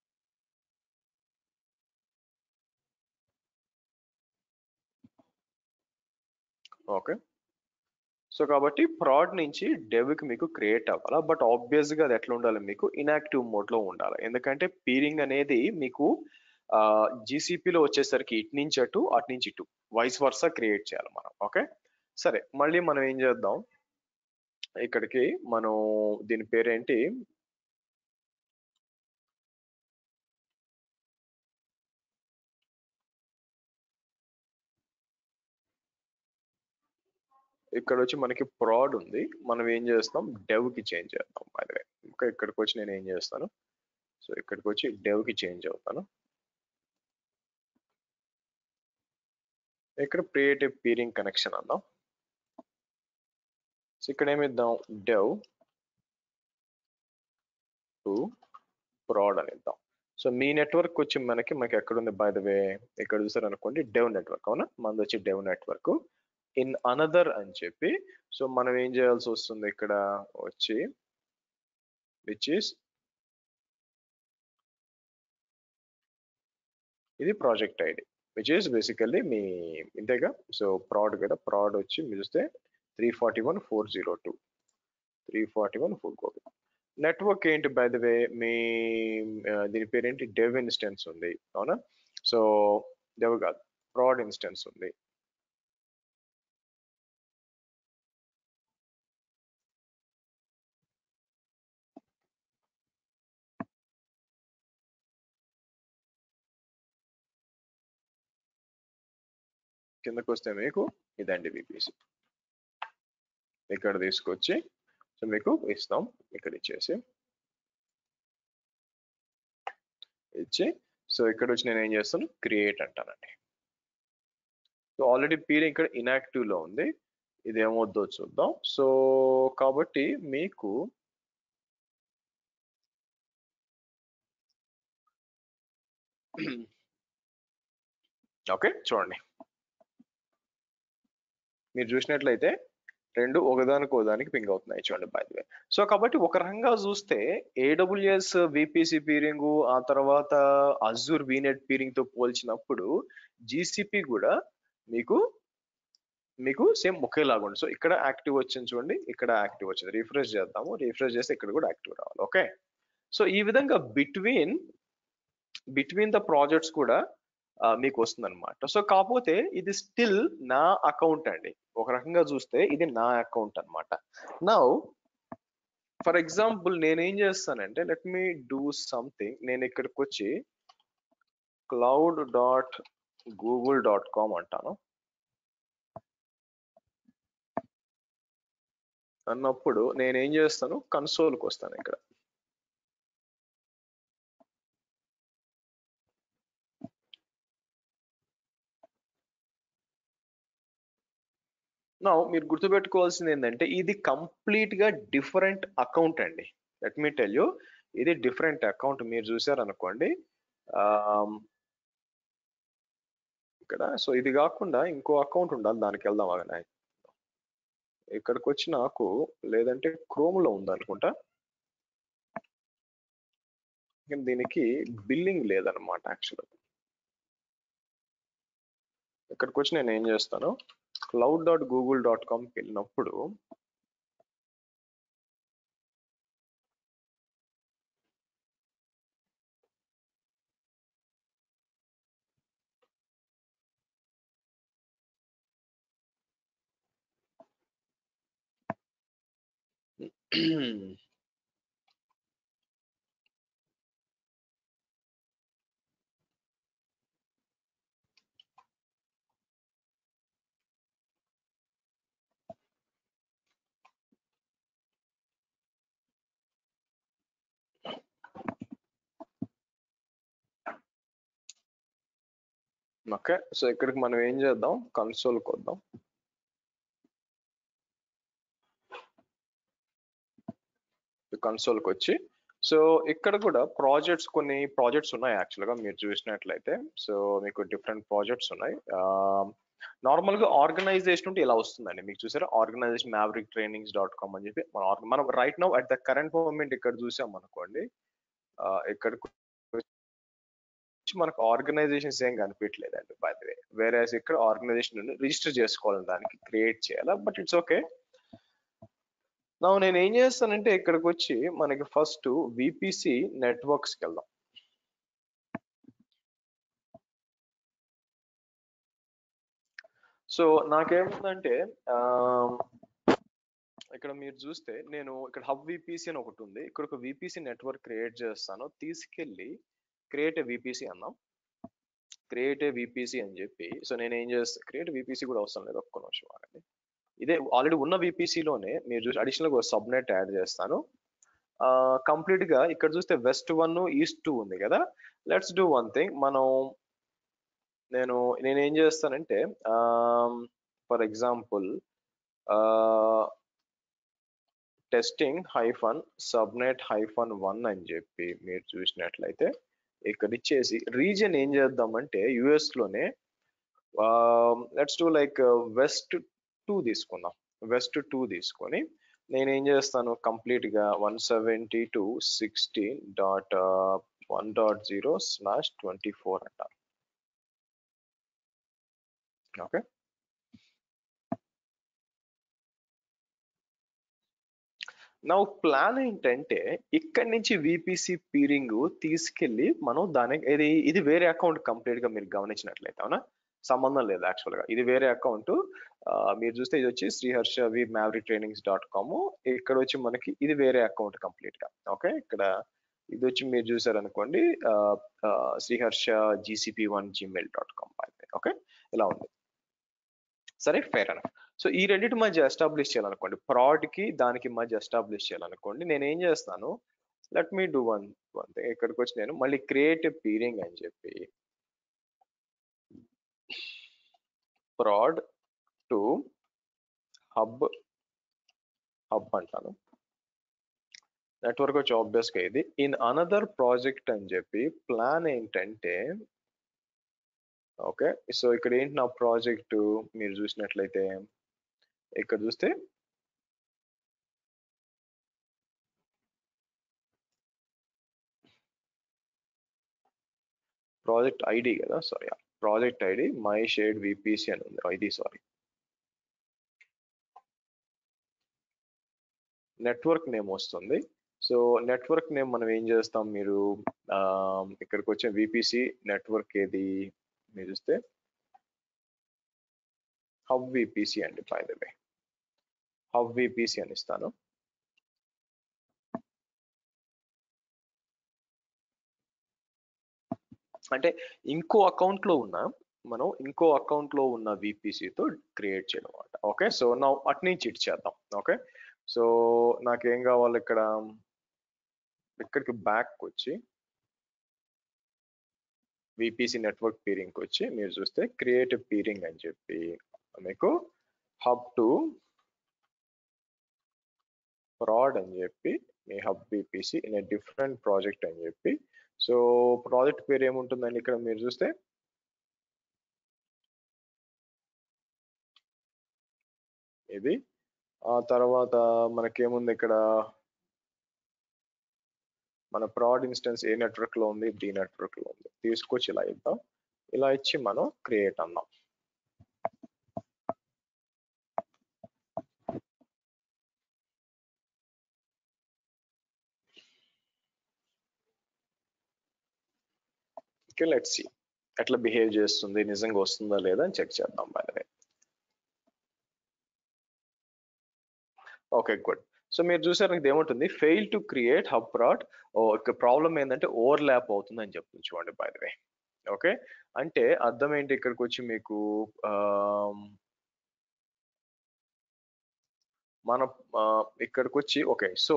ఓకే సో కాబట్టి ప్రాడ్ నుంచి డెవ్కి మీకు క్రియేట్ అవ్వాలా బట్ ఆబ్వియస్ గా అది ఎట్లా ఉండాలి మీకు ఇన్యాక్టివ్ మోడ్ లో ఉండాలి ఎందుకంటే పీరింగ్ అనేది మీకు జీసీపీలో వచ్చేసరికి ఇటు నుంచి అటు అటు నుంచి ఇటు వైస్ వర్సా క్రియేట్ చేయాలి మనం ఓకే సరే మళ్ళీ మనం ఏం చేద్దాం ఇక్కడికి మనం దీని పేరేంటి ఇక్కడ వచ్చి మనకి ప్రాడ్ ఉంది మనం ఏం చేస్తాం డెవ్ కి చేంజ్ చేద్దాం అదే ఇంకా ఇక్కడికి వచ్చి నేను ఏం చేస్తాను సో ఇక్కడికి వచ్చి డెవ్ కి చేంజ్ అవుతాను ఇక్కడ క్రియేట్ ఏ పీరింగ్ కనెక్షన్ అందాం సో ఇక్కడ ఏమిద్దాం డెవ్ టు ప్రాడ్ అని ఇద్దాం సో మీ నెట్వర్క్ వచ్చి మనకి మనకి ఎక్కడ ఉంది బై ద వే ఇక్కడ చూసారు అనుకోండి డెవ్ నెట్వర్క్ అవునా మనది వచ్చి డెవ్ నెట్వర్క్ ఇన్ అనదర్ అని చెప్పి సో మనం ఏం చేయాల్సి వస్తుంది ఇక్కడ వచ్చి విచ్ ఈస్ ఇది project ID which is basically మీ ఇంతేగా సో ప్రాడ్ కదా ప్రాడ్ వచ్చి మీరు చూస్తే three forty one four zero two three forty one four copy network ఏంటి బై ద వే మీ ఆ, దీని పేరు ఏంటి డెవ్ ఇన్స్టెన్స్ ఉంది అవునా సో డెవ్ కాదు ప్రాడ్ ఇన్స్టెన్స్ ఉంది కిందకు వస్తే మీకు ఇదండి విపిసి ఇక్కడ తీసుకొచ్చి సో మీకు ఇస్తాం ఇక్కడ ఇచ్చేసి ఇచ్చి సో ఇక్కడ వచ్చి నేను ఏం చేస్తాను క్రియేట్ అంటానండి సో ఆల్రెడీ పీర్ ఇక్కడ ఇనాక్టివ్ లో ఉంది ఇది ఏమవుద్దో చూద్దాం సో కాబట్టి మీకు ఓకే చూడండి మీరు చూసినట్లయితే రెండు ఒకదానికి ఒకదానికి పింగ్ అవుతున్నాయి చూడండి బై వే సో కాబట్టి ఒక రకంగా చూస్తే ఏడబ్ల్యూఎస్ విపిసి పీరింగ్ ఆ తర్వాత అజూర్ వీనెట్ పీరింగ్ తో పోల్చినప్పుడు జీసీపీ కూడా మీకు మీకు సేమ్ ఒకేలాగా ఉంది సో ఇక్కడ యాక్టివ్ వచ్చింది చూడండి ఇక్కడ యాక్టివ్ వచ్చింది రిఫ్రెష్ చేద్దాము రిఫ్రెష్ చేస్తే ఇక్కడ కూడా యాక్టివ్ రావాలి ఓకే సో ఈ విధంగా బిట్వీన్ బిట్వీన్ ద ప్రాజెక్ట్స్ కూడా ఆ, మీకు వస్తుంది అనమాట సో కాకపోతే ఇది స్టిల్ నా అకౌంట్ అండి ఒక రకంగా చూస్తే ఇది నా అకౌంట్ అన్నమాట నౌ ఫర్ ఎగ్జాంపుల్ నేను ఏం చేస్తానంటే లెట్ మీ డూ సంథింగ్ నేను ఇక్కడికి వచ్చి cloud dot Google dot com అంటాను అన్నప్పుడు నేను ఏం చేస్తాను కన్సోల్కి వస్తాను ఇక్కడ నా మీరు గుర్తుపెట్టుకోవాల్సింది ఏంటంటే ఇది కంప్లీట్ గా డిఫరెంట్ అకౌంట్ అండి లెట్ మీ టెల్ యూ ఇది డిఫరెంట్ అకౌంట్ మీరు చూసారనుకోండి ఆమ్, ఇక్కడ సో ఇది కాకుండా ఇంకో అకౌంట్ ఉండాలి దానికి వెళ్దాం అగనే ఇక్కడికి వచ్చి నాకు లేదంటే క్రోమ్ లో ఉందనుకుంటా కానీ దీనికి బిల్లింగ్ లేదనమాట యాక్చువల్ ఇక్కడికి వచ్చి నేను ఏం చేస్తాను క్లౌడ్ డాట్ గూగుల్ డాట్ కామ్కి వెళ్ళినప్పుడు ఓకే సో ఇక్కడికి మనం ఏం చేద్దాం కన్సోల్కి వద్దాం కన్సోల్కి వచ్చి సో ఇక్కడ కూడా ప్రాజెక్ట్స్ కొన్ని ప్రాజెక్ట్స్ ఉన్నాయి యాక్చువల్ గా మీరు చూసినట్లయితే సో మీకు డిఫరెంట్ ప్రాజెక్ట్స్ ఉన్నాయి నార్మల్ గా ఆర్గనైజేషన్ ఉంటే ఇలా వస్తుందండి మీకు చూసారా organization Maverick trainings dot com అని చెప్పి మన org- మనం right now at the current moment ఇక్కడ చూసాం అనుకోండి ఆ, ఇక్కడికి వచ్చి మనకు ఆర్గనైజేషన్స్ ఏం కనిపించలేదండి బై ద వే వేరే ఇక్కడ ఆర్గనైజేషన్ రిజిస్టర్ చేసుకోవాలని దానికి క్రియేట్ చేయాలా బట్ ఇట్స్ ఓకే నా నేను ఏం చేస్తానంటే ఇక్కడికి వచ్చి మనకి ఫస్ట్ విపిసి నెట్వర్క్స్కి వెళ్దాం సో నాకేముందంటే ఆ, ఇక్కడ మీరు చూస్తే నేను ఇక్కడ హబ్ విపిసి అని ఒకటి ఉంది ఇక్కడ ఒక విపిసి నెట్వర్క్ క్రియేట్ చేస్తాను తీసుకెళ్ళి క్రియేట్ ఏ విపిసి అన్నాం క్రియేట్ ఏ విపిసి అని చెప్పి సో నేను ఏం చేస్తాను క్రియేట్ విపిసి కూడా అవసరం లేదు ఒక్క నిమిషం ఆగండి ఇదే ఆల్రెడీ ఉన్న VPC లోనే మీరు చూసి అడిషనల్ గా సబ్నెట్ యాడ్ చేస్తాను కంప్లీట్ గా ఇక్కడ చూస్తే వెస్ట్ వన్ ఈస్ట్ టూ ఉంది కదా లెట్స్ డూ వన్ థింగ్ మనం నేను నేను ఏం చేస్తానంటే for example testing hyphen subnet hyphen one అని చెప్పి మీరు చూసినట్లయితే ఇక్కడ ఇచ్చేసి రీజన్ ఏం చేద్దామంటే యుఎస్ లోనే let's to like west two తీసుకుందాం వెస్ట్ టూ తీసుకొని నేను ఏం చేస్తాను కంప్లీట్ గా one seventy two sixteen dot one dot zero slash twenty four అంటారు ఓకే నా ప్లాన్ ఏంటంటే ఇక్కడి నుంచి విపిసి పీరింగ్ తీసుకెళ్లి మనం దానికి ఇది ఇది వేరే అకౌంట్ కంప్లీట్ గా మీరు గమనించినట్లయితే అవునా సంబంధం లేదు యాక్చువల్ గా ఇది వేరే అకౌంట్ మీరు చూస్తే ఇది వచ్చి Sriharsha V Maverick trainings dot com ఇక్కడ వచ్చి మనకి ఇది వేరే అకౌంట్ కంప్లీట్ గా ఓకే ఇక్కడ ఇది వచ్చి మీరు చూసారనుకోండి Sriharsha GCP one Gmail dot com okay ఇలా ఉంది సరే ఫేర్ అనఫ్ సో ఈ రెండింటి మధ్య ఎస్టాబ్లిష్ చేయాలనుకోండి ప్రాడ్ కి దానికి మధ్య ఎస్టాబ్లిష్ చేయాలనుకోండి నేను ఏం చేస్తాను let me do one one thing ఇక్కడికి వచ్చి నేను మళ్ళీ క్రియేట్ పీరింగ్ అని చెప్పి ప్రాడ్ టు హబ్ హబ్ అంటాను నెట్వర్క్ వచ్చి ఆబ్వియస్ గా ఇది ఇన్ అనదర్ ప్రాజెక్ట్ అని చెప్పి ప్లాన్ ఏంటంటే ఓకే సో ఇక్కడ ఏంటి నా ప్రాజెక్ట్ మీరు చూసినట్లయితే ఇక్కడ చూస్తే ప్రాజెక్ట్ ఐడి కదా sorry project ID my shared VPC అని ఉంది ఐడి సారీ నెట్వర్క్ నేమ్ వస్తుంది సో నెట్వర్క్ నేమ్ మనం ఏం చేస్తాం మీరు ఇక్కడికి వచ్చే విపిసి నెట్వర్క్ ఏది మీరు చూస్తే హబ్ విపిసి అండి by the way hub VPC అని ఇస్తాను అంటే ఇంకో అకౌంట్ లో ఉన్న మనం ఇంకో అకౌంట్ లో ఉన్న విపిసితో క్రియేట్ చేయడం అనమాట ఓకే సో నా అటు నుంచి ఇటు చేద్దాం ఓకే సో నాకేం కావాలి ఇక్కడ ఇక్కడికి బ్యాక్ వచ్చి విపిసి నెట్వర్క్ పీరింగ్ వచ్చి మీరు చూస్తే క్రియేటివ్ పీరింగ్ అని చెప్పి మీకు హబ్ టు ఫ్రాడ్ అని చెప్పి మీ hub VPC in a different project అని చెప్పి సో ప్రాజెక్ట్ పేరు ఏముంటుందండి ఇక్కడ మీరు చూస్తే ఇది ఆ తర్వాత మనకేముంది ఇక్కడ మన ప్రాడ్ ఇన్స్టెన్స్ ఏ నెట్వర్క్ లో ఉంది డి నెట్వర్క్ లో ఉంది తీసుకొచ్చి ఇలా ఇద్దాం ఇలా ఇచ్చి మనం క్రియేట్ అన్నాం ఓకే లెట్ సి ఎట్లా బిహేవ్ చేస్తుంది నిజంగా వస్తుందా లేదా అని చెక్ చేద్దాం బై ఓకే గుడ్ సో మీరు చూసారు ఇది ఏముంటుంది fail to create hub prod problem ఏంటంటే ఓవర్ ల్యాప్ అవుతుంది అని చెప్తుంది చూడండి బై ద వే ఓకే అంటే అర్థం ఏంటి ఇక్కడికి వచ్చి మీకు మన ఇక్కడికి వచ్చి ఓకే సో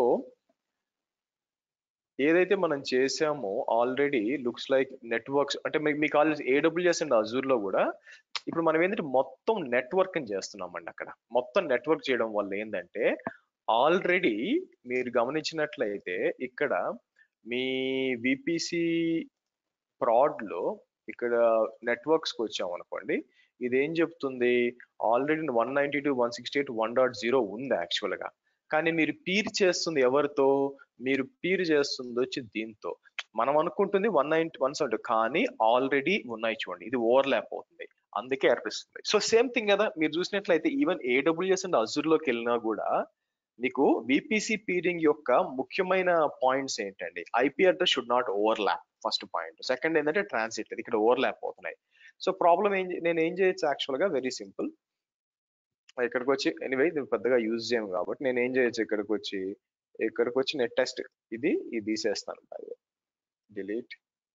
ఏదైతే మనం చేసామో ఆల్రెడీ లుక్స్ లైక్ నెట్వర్క్స్ అంటే మీకు కాలేజ్ ఏడబ్ల్యూఎస్ అండ్ అజూర్ లో కూడా ఇప్పుడు మనం ఏంటంటే మొత్తం నెట్వర్క్ చేస్తున్నామండి అక్కడ మొత్తం నెట్వర్క్ చేయడం వల్ల ఏంటంటే ఆల్రెడీ మీరు గమనించినట్లయితే ఇక్కడ మీ విపిసి ప్రాడ్ లో ఇక్కడ నెట్వర్క్స్ కి వచ్చాం అనుకోండి ఇది ఏం చెప్తుంది already one ninety two one sixty eight one dot zero ఉంది యాక్చువల్ గా కానీ మీరు పీర్ చేస్తుంది ఎవరితో మీరు పీర్ చేస్తుంది వచ్చి దీంతో మనం అనుకుంటుంది వన్ నైన్టీ వన్ సెవెంటీ కానీ ఆల్రెడీ ఉన్నాయి చూడండి ఇది ఓవర్ ల్యాప్ అవుతుంది అందుకే అనిపిస్తుంది సో సేమ్ థింగ్ కదా మీరు చూసినట్లయితే ఈవెన్ ఏడబ్ల్యూఎస్ అండ్ అజూర్ లోకి వెళ్ళినా కూడా మీకు విపిసి పీరింగ్ యొక్క ముఖ్యమైన పాయింట్స్ ఏంటండి IP address should not overlap first point second ఏంటంటే ట్రాన్సిట్ ఇక్కడ ఓవర్ ల్యాప్ అవుతున్నాయి సో ప్రాబ్లం ఏం నేను ఏం చేయొచ్చు యాక్చువల్ గా వెరీ సింపుల్ ఇక్కడికి వచ్చి ఎనివే ఇది పెద్దగా యూజ్ చేయము కాబట్టి నేను ఏం చేయొచ్చు ఇక్కడికి వచ్చి ఇక్కడికి వచ్చి నెట్ టెస్ట్ ఇది ఇది తీసేస్తాను డిలీట్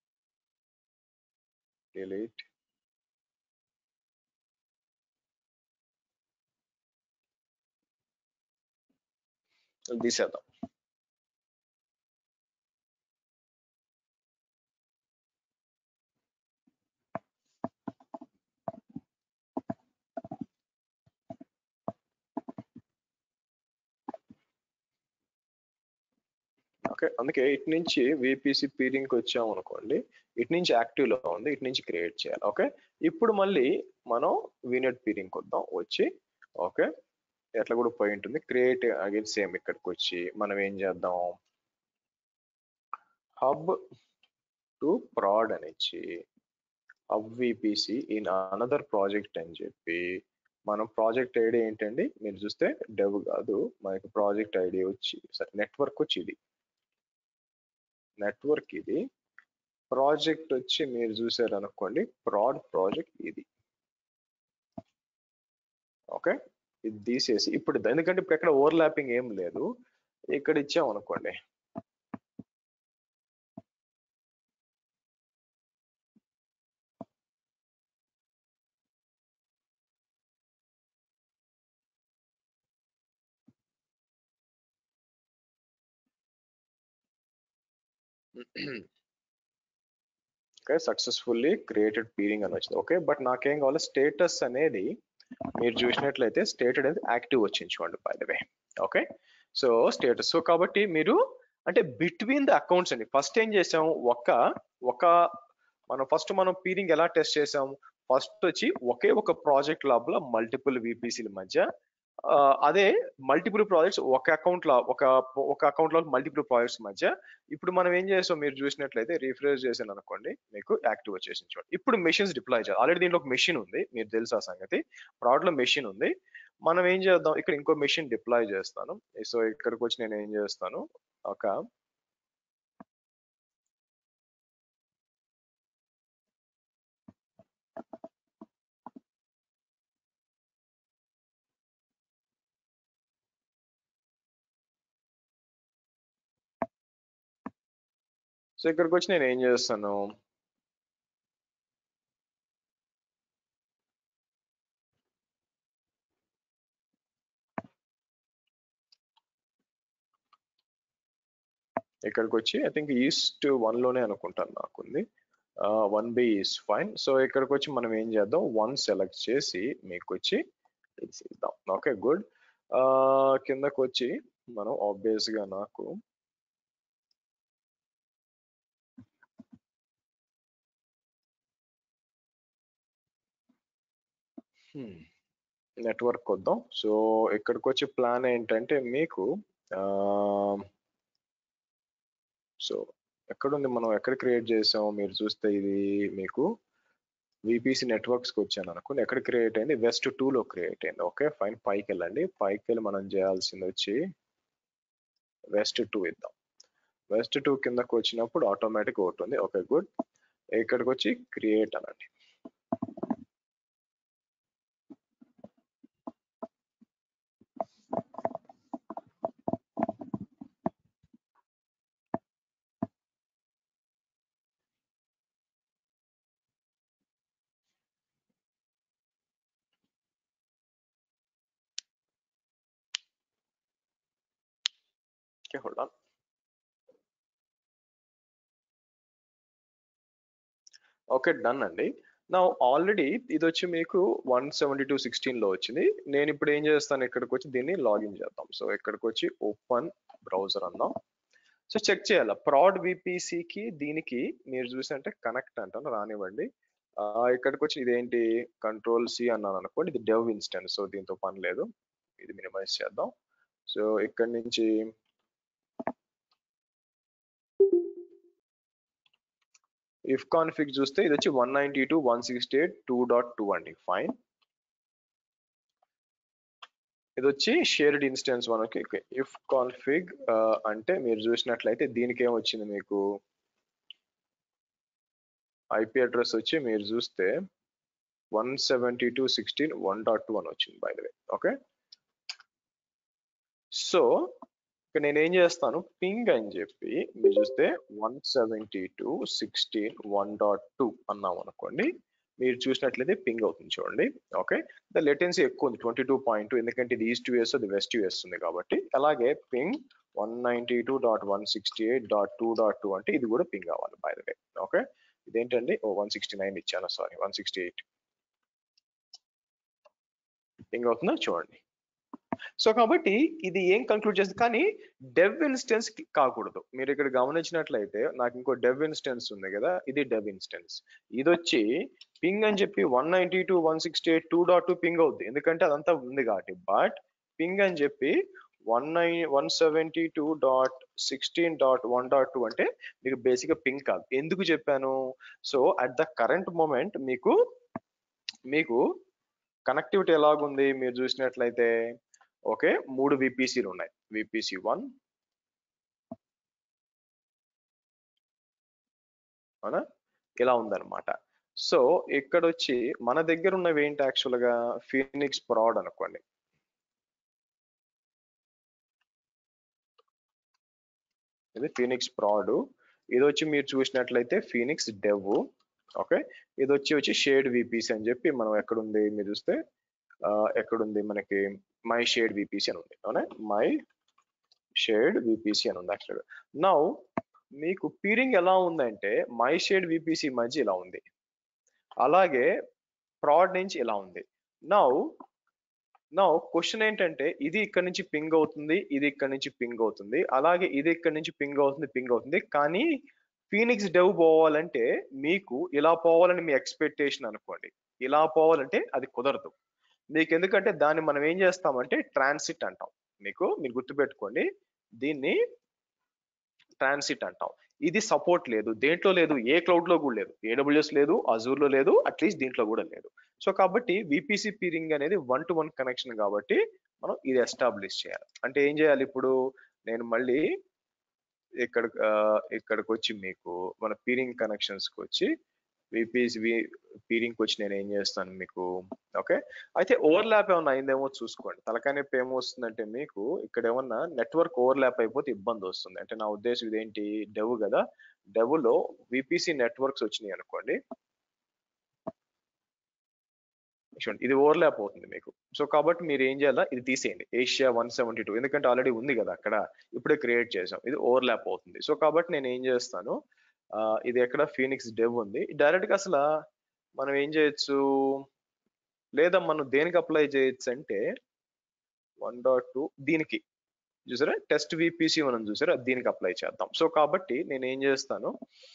డిలీట్ తీసేద్దాం ఓకే అందుకే ఇటు నుంచి విపిసి పీరింగ్కి వచ్చాం అనుకోండి ఇటు నుంచి యాక్టివ్ లో ఉంది ఇటు నుంచి క్రియేట్ చేయాలి ఓకే ఇప్పుడు మళ్ళీ మనం వీనెట్ పీరింగ్ వద్దాం వచ్చి ఓకే ఎట్లా కూడా పోయి ఉంటుంది క్రియేట్ అగైన్ సేమ్ ఇక్కడికి వచ్చి మనం ఏం చేద్దాం హబ్ టు ప్రాడ్ అని ఇచ్చి hub VPC in another project అని చెప్పి మనం ప్రాజెక్ట్ ఐడి ఏంటండి మీరు చూస్తే డెవ్ కాదు మనకి ప్రాజెక్ట్ ఐడి వచ్చి సరే నెట్వర్క్ వచ్చి ఇది నెట్వర్క్ ఇది ప్రాజెక్ట్ వచ్చి మీరు చూసారు అనుకోండి ప్రాడ్ ప్రాజెక్ట్ ఇది ఓకే ఇది తీసేసి ఇప్పుడు ద- ఎందుకంటే ఇప్పుడు ఎక్కడ ఓవర్లాపింగ్ ఏం లేదు ఇక్కడ ఇచ్చాం అనుకోండి ఓకే సక్సెస్ఫుల్లీ క్రియేటెడ్ పీరింగ్ అని వచ్చింది ఓకే బట్ నాకేం కావాలి స్టేటస్ అనేది మీరు చూసినట్లయితే స్టేటెడ్ అనేది యాక్టివ్ వచ్చింది చూడండి by the way okay so status so కాబట్టి మీరు అంటే బిట్వీన్ ద అకౌంట్స్ అండి ఫస్ట్ ఏం చేసాం ఒక ఒక మనం ఫస్ట్ మనం పీరింగ్ ఎలా టెస్ట్ చేసాం ఫస్ట్ వచ్చి ఒకే ఒక ప్రాజెక్ట్ లోపల మల్టిపుల్ విపిసిల మధ్య ఆ, అదే మల్టిపుల్ ప్రాజెక్ట్స్ ఒక అకౌంట్ లో ఒక ఒక అకౌంట్ లో మల్టిపుల్ ప్రాజెక్ట్స్ మధ్య ఇప్పుడు మనం ఏం చేసాం మీరు చూసినట్లయితే రిఫ్రెష్ చేసాను అనుకోండి మీకు యాక్టివ్ వచ్చేసింది చూడండి ఇప్పుడు మెషిన్స్ డిప్లాయ్ చేయాలి ఆల్రెడీ దీంట్లో ఒక మెషిన్ ఉంది మీరు తెలుసు ఆ సంగతి ప్రాడ్ లో మెషిన్ ఉంది మనం ఏం చేద్దాం ఇక్కడ ఇంకో మెషిన్ డిప్లాయ్ చేస్తాను సో ఇక్కడికి వచ్చి నేను ఏం చేస్తాను ఒక సో ఇక్కడికి వచ్చి నేను ఏం చేస్తాను ఇక్కడికి వచ్చి ఐ థింక్ ఈస్ట్ వన్ లోనే అనుకుంటాను నాకుంది one B is fine so ఇక్కడికి వచ్చి మనం ఏం చేద్దాం వన్ సెలెక్ట్ చేసి మీకు వచ్చి ఇది ఇద్దాం ఓకే గుడ్ కిందకు వచ్చి మనం ఆబ్వియస్ గా నాకు నెట్వర్క్ వద్దాం సో ఇక్కడికి వచ్చి ప్లాన్ ఏంటంటే మీకు సో ఎక్కడుంది మనం ఎక్కడ క్రియేట్ చేసాం మీరు చూస్తే ఇది మీకు విపిసి నెట్వర్క్స్కి వచ్చాను అనుకోండి ఎక్కడ క్రియేట్ అయింది వెస్ట్ లో క్రియేట్ అయింది ఓకే ఫైన్ పైకి వెళ్ళండి పైకి వెళ్ళి మనం చేయాల్సింది వచ్చి వెస్ట్ టూ ఇద్దాం వెస్ట్ టూ కిందకు వచ్చినప్పుడు ఆటోమేటిక్ ఒకటి ఉంది ఓకే గుడ్ ఇక్కడికి వచ్చి క్రియేట్ అనండి okay hold on okay done అండి నా ఆల్రెడీ ఇది వచ్చి మీకు వన్ సెవెంటీ టూ సిక్స్టీన్ లో వచ్చింది నేను ఇప్పుడు ఏం చేస్తాను ఇక్కడికి వచ్చి దీన్ని లాగిన్ చేద్దాం సో ఇక్కడికి వచ్చి ఓపెన్ బ్రౌజర్ అందాం సో చెక్ చేయాలి ప్రాడ్ కి దీనికి మీరు చూసంటే కనెక్ట్ అంటాను రానివ్వండి ఆ, ఇక్కడికి వచ్చి ఇదేంటి కంట్రోల్ సి అన్నాను అనుకోండి ఇది డెవ్ ఇన్స్టెన్స్ సో దీంతో పని లేదు ఇది మినిమైజ్ చేద్దాం సో ఇక్కడ నుంచి ఇఫ్ కాన్ఫిగ్ చూస్తే ఇది వచ్చి one ninety two one sixty eight two dot two అండి ఫైన్ ఇది వచ్చి షేర్డ్ ఇన్స్టెన్స్ మనకి ఇఫ్ కాన్ఫిగ్ అంటే మీరు చూసినట్లయితే దీనికి ఏం వచ్చింది మీకు ఐపీ అడ్రస్ వచ్చి మీరు చూస్తే one seventy two sixteen one dot two అని వచ్చింది by the way okay so ఇక నేను ఏం చేస్తాను పింగ్ అని చెప్పి మీరు చూస్తే one seventy two sixteen one dot two అన్నాం అనుకోండి మీరు చూసినట్లయితే పింగ్ అవుతుంది చూడండి ఓకే ద లెటెన్సీ ఎక్కువ ఉంది ట్వంటీ టూ పాయింట్ టూ ఎందుకంటే ఇది ఈస్ట్ యూఎస్ అది వెస్ట్ యూఎస్ ఉంది కాబట్టి అలాగే ping one ninety two dot one sixty eight dot two dot two అంటే ఇది కూడా పింగ్ అవ్వాలి బై ద వే ఓకే ఇదేంటండి ఓ వన్ సిక్స్టీ నైన్ ఇచ్చాను sorry one sixty eight ping అవుతుందా చూడండి సో కాబట్టి ఇది ఏం కంక్లూడ్ చేస్తుంది కానీ డెవ్ ఇన్స్టెన్స్ కాకూడదు మీరు ఇక్కడ గమనించినట్లయితే నాకు ఇంకో డెవ్ ఇన్స్టెన్స్ ఉంది కదా ఇది డెవ్ ఇన్స్టెన్స్ ఇది వచ్చి పింగ్ అని చెప్పి one ninety two one sixty eight two dot two ping అవుద్ది ఎందుకంటే అదంతా ఉంది కాబట్టి బట్ పింగ్ అని చెప్పి one nine one seventy two dot sixteen dot one dot two అంటే మీకు బేసిక్గా పింగ్ కాదు ఎందుకు చెప్పాను so at the current moment మీకు మీకు కనెక్టివిటీ ఎలాగుంది మీరు చూసినట్లయితే ఓకే మూడు విపిసిలు ఉన్నాయి విపిసి వన్ అవునా ఇలా ఉందన్నమాట సో ఇక్కడ వచ్చి మన దగ్గర ఉన్నవి ఏంటి యాక్చువల్ గా ఫీనిక్స్ ప్రాడ్ అనుకోండి ఇది ఫీనిక్స్ ప్రాడ్ ఇది వచ్చి మీరు చూసినట్లయితే ఫీనిక్స్ డెవ్ ఓకే ఇది వచ్చి వచ్చి షేడ్ విపిసి అని చెప్పి మనం ఎక్కడుంది మీరు చూస్తే ఆ, ఎక్కడుంది మనకి మై షేడ్ విపిసి అని ఉంది అవునా మై షేడ్ విపిసి అని ఉంది యాక్చువల్గా నౌ మీకు పీరింగ్ ఎలా ఉందంటే మై షేడ్ విపిసి మధ్య ఇలా ఉంది అలాగే ప్రాడ్ నుంచి ఇలా ఉంది నౌ నౌ క్వశ్చన్ ఏంటంటే ఇది ఇక్కడ నుంచి పింగ్ అవుతుంది ఇది ఇక్కడ నుంచి పింగ్ అవుతుంది అలాగే ఇది ఇక్కడ నుంచి పింగ్ అవుతుంది పింగ్ అవుతుంది కానీ ఫీనిక్స్ డెవ్ పోవాలంటే మీకు ఇలా పోవాలని మీ ఎక్స్పెక్టేషన్ అనుకోండి ఇలా పోవాలంటే అది కుదరదు మీకు ఎందుకంటే దాన్ని మనం ఏం చేస్తామంటే ట్రాన్సిట్ అంటాం మీకు మీరు గుర్తుపెట్టుకోండి దీన్ని ట్రాన్సిట్ అంటాం ఇది సపోర్ట్ లేదు దేంట్లో లేదు ఏ క్లౌడ్ లో కూడా లేదు ఏడబ్ల్యూఎస్ లేదు అజూర్ లో లేదు అట్లీస్ట్ దీంట్లో కూడా లేదు సో కాబట్టి విపిసి పీరింగ్ అనేది వన్ టు వన్ కనెక్షన్ కాబట్టి మనం ఇది ఎస్టాబ్లిష్ చేయాలి అంటే ఏం చేయాలి ఇప్పుడు నేను మళ్ళీ ఇక్కడ ఆ, ఇక్కడికి వచ్చి మీకు మన పీరింగ్ కనెక్షన్స్ కి వచ్చి విపిసి పీరింగ్ వచ్చి నేను ఏం చేస్తాను మీకు ఓకే అయితే ఓవర్లాప్ ఏమన్నా అయిందేమో చూసుకోండి తలకాయ నొప్పి ఏమొస్తుందంటే మీకు ఇక్కడ ఏమన్నా నెట్వర్క్ ఓవర్లాప్ అయిపోతే ఇబ్బంది వస్తుంది అంటే నా ఉద్దేశం ఇదేంటి డెవ్ కదా డెవ్ లో విపిసి నెట్వర్క్స్ వచ్చినాయి అనుకోండి చూడండి ఇది ఓవర్లాప్ అవుతుంది మీకు సో కాబట్టి మీరు ఏం చేయాలా ఇది తీసేయండి ఏషియా వన్ సెవెంటీ టూ ఎందుకంటే ఆల్రెడీ ఉంది కదా అక్కడ ఇప్పుడే క్రియేట్ చేసాం ఇది ఓవర్లాప్ అవుతుంది సో కాబట్టి నేను ఏం చేస్తాను ఆ, ఇది ఎక్కడ ఫీనిక్స్ డెవ్ ఉంది డైరెక్ట్ గా అసలు మనం ఏం చేయొచ్చు లేదా మనం దేనికి అప్లై చేయొచ్చు అంటే వన్ డాట్ టూ దీనికి చూసారా టెస్ట్ విపిసి మనం చూసారా దీనికి అప్లై చేద్దాం సో కాబట్టి నేను ఏం చేస్తాను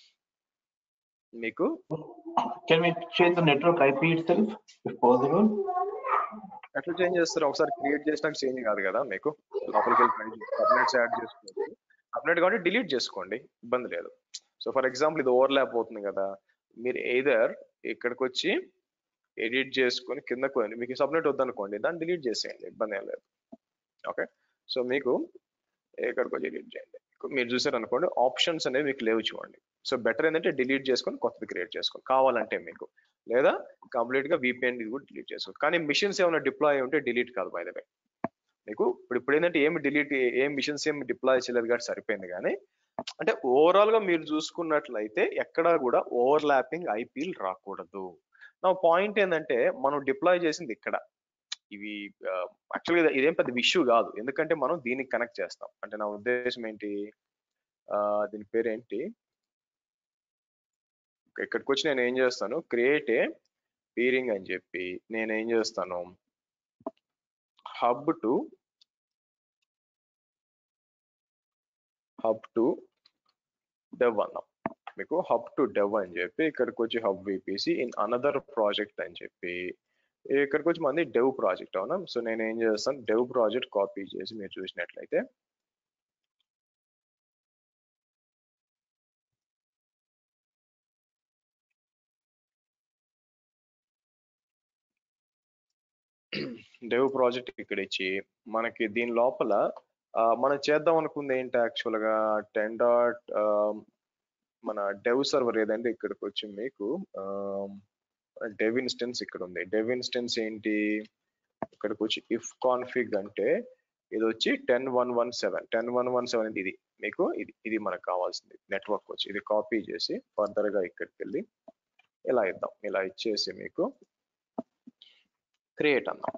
మీకు Can we change the network IP itself if possible? ఎట్లా చేంజ్ చేస్తారు ఒకసారి క్రియేట్ చేసినాక చేంజ్ కాదు కదా మీకు లోపలికి వెళ్ళి అప్డేట్స్ యాడ్ చేసుకోవచ్చు అప్డేట్ కాబట్టి డిలీట్ చేసుకోండి ఇబ్బంది లేదు సో ఫర్ ఎగ్జాంపుల్ ఇది ఓవర్లాప్ అవుతుంది కదా మీరు ఎయిదర్ ఇక్కడికి వచ్చి ఎడిట్ చేసుకొని కిందకు పోయి- మీకు సబ్నెట్ వద్దనుకోండి దాన్ని డిలీట్ చేసేయండి ఇబ్బంది ఏం లేదు ఓకే సో మీకు ఇక్కడికి వచ్చి ఎడిట్ చేయండి మీరు చూసారు అనుకోండి ఆప్షన్స్ అనేవి మీకు లేవు చూడండి సో బెటర్ ఏంటంటే డిలీట్ చేసుకొని కొత్తది క్రియేట్ చేసుకోండి కావాలంటే మీకు లేదా కంప్లీట్ గా విపిఎన్ ఇది కూడా డిలీట్ చేసుకోండి కానీ మిషన్స్ ఏమైనా డిప్లాయ్ ఉంటే డిలీట్ కాదు బై ద వే మీకు ఇప్పుడు ఇప్పుడు ఏంటంటే ఏమి డిలీట్ ఏం మిషన్స్ ఏమి డిప్లాయ్ చేయలేదు కాబట్టి సరిపోయింది కానీ అంటే ఓవరాల్ గా మీరు చూసుకున్నట్లయితే ఎక్కడా కూడా ఓవర్ ల్యాపింగ్ ఐపీఎల్ రాకూడదు నా పాయింట్ ఏంటంటే మనం డిప్లాయ్ చేసింది ఇక్కడ ఇవి యాక్చువల్గా ఇదేం పెద్ద ఇష్యూ కాదు ఎందుకంటే మనం దీనికి కనెక్ట్ చేస్తాం అంటే నా ఉద్దేశం ఏంటి ఆ, దీని పేరు ఏంటి ఇక్కడికి వచ్చి నేను ఏం చేస్తాను క్రియేట్ ఏ పీరింగ్ అని చెప్పి నేను ఏం చేస్తాను hub to hub to dev అన్నాం మీకు హబ్ టు డెవ్ అని చెప్పి ఇక్కడికి వచ్చి hub VPC in another project అని చెప్పి ఇక్కడికి వచ్చి మంది డెవ్ ప్రాజెక్ట్ అవునా సో నేను ఏం చేస్తాను డెవ్ ప్రాజెక్ట్ కాపీ చేసి మీరు చూసినట్లయితే డెవ్ ప్రాజెక్ట్ ఇక్కడ ఇచ్చి మనకి దీని లోపల ఆ, మనం చేద్దాం అనుకుంది ఏంటి యాక్చువల్ గా టెన్ డాట్ మన డెవ్ సర్వర్ ఏదంటే ఇక్కడికి వచ్చి మీకు డెవ్ ఇన్స్టెన్స్ ఇక్కడ ఉంది డెవ్ ఇన్స్టెన్స్ ఏంటి ఇక్కడికి వచ్చి ఇఫ్ కాన్ఫిగ్ అంటే ఇది వచ్చి ten one one seven ten one one seven ఇది మీకు ఇది ఇది మనకు కావాల్సింది నెట్వర్క్ వచ్చి ఇది కాపీ చేసి ఫర్దర్ గా ఇక్కడికి వెళ్ళి ఇలా ఇద్దాం ఇలా ఇచ్చేసి మీకు క్రియేట్ అన్నాం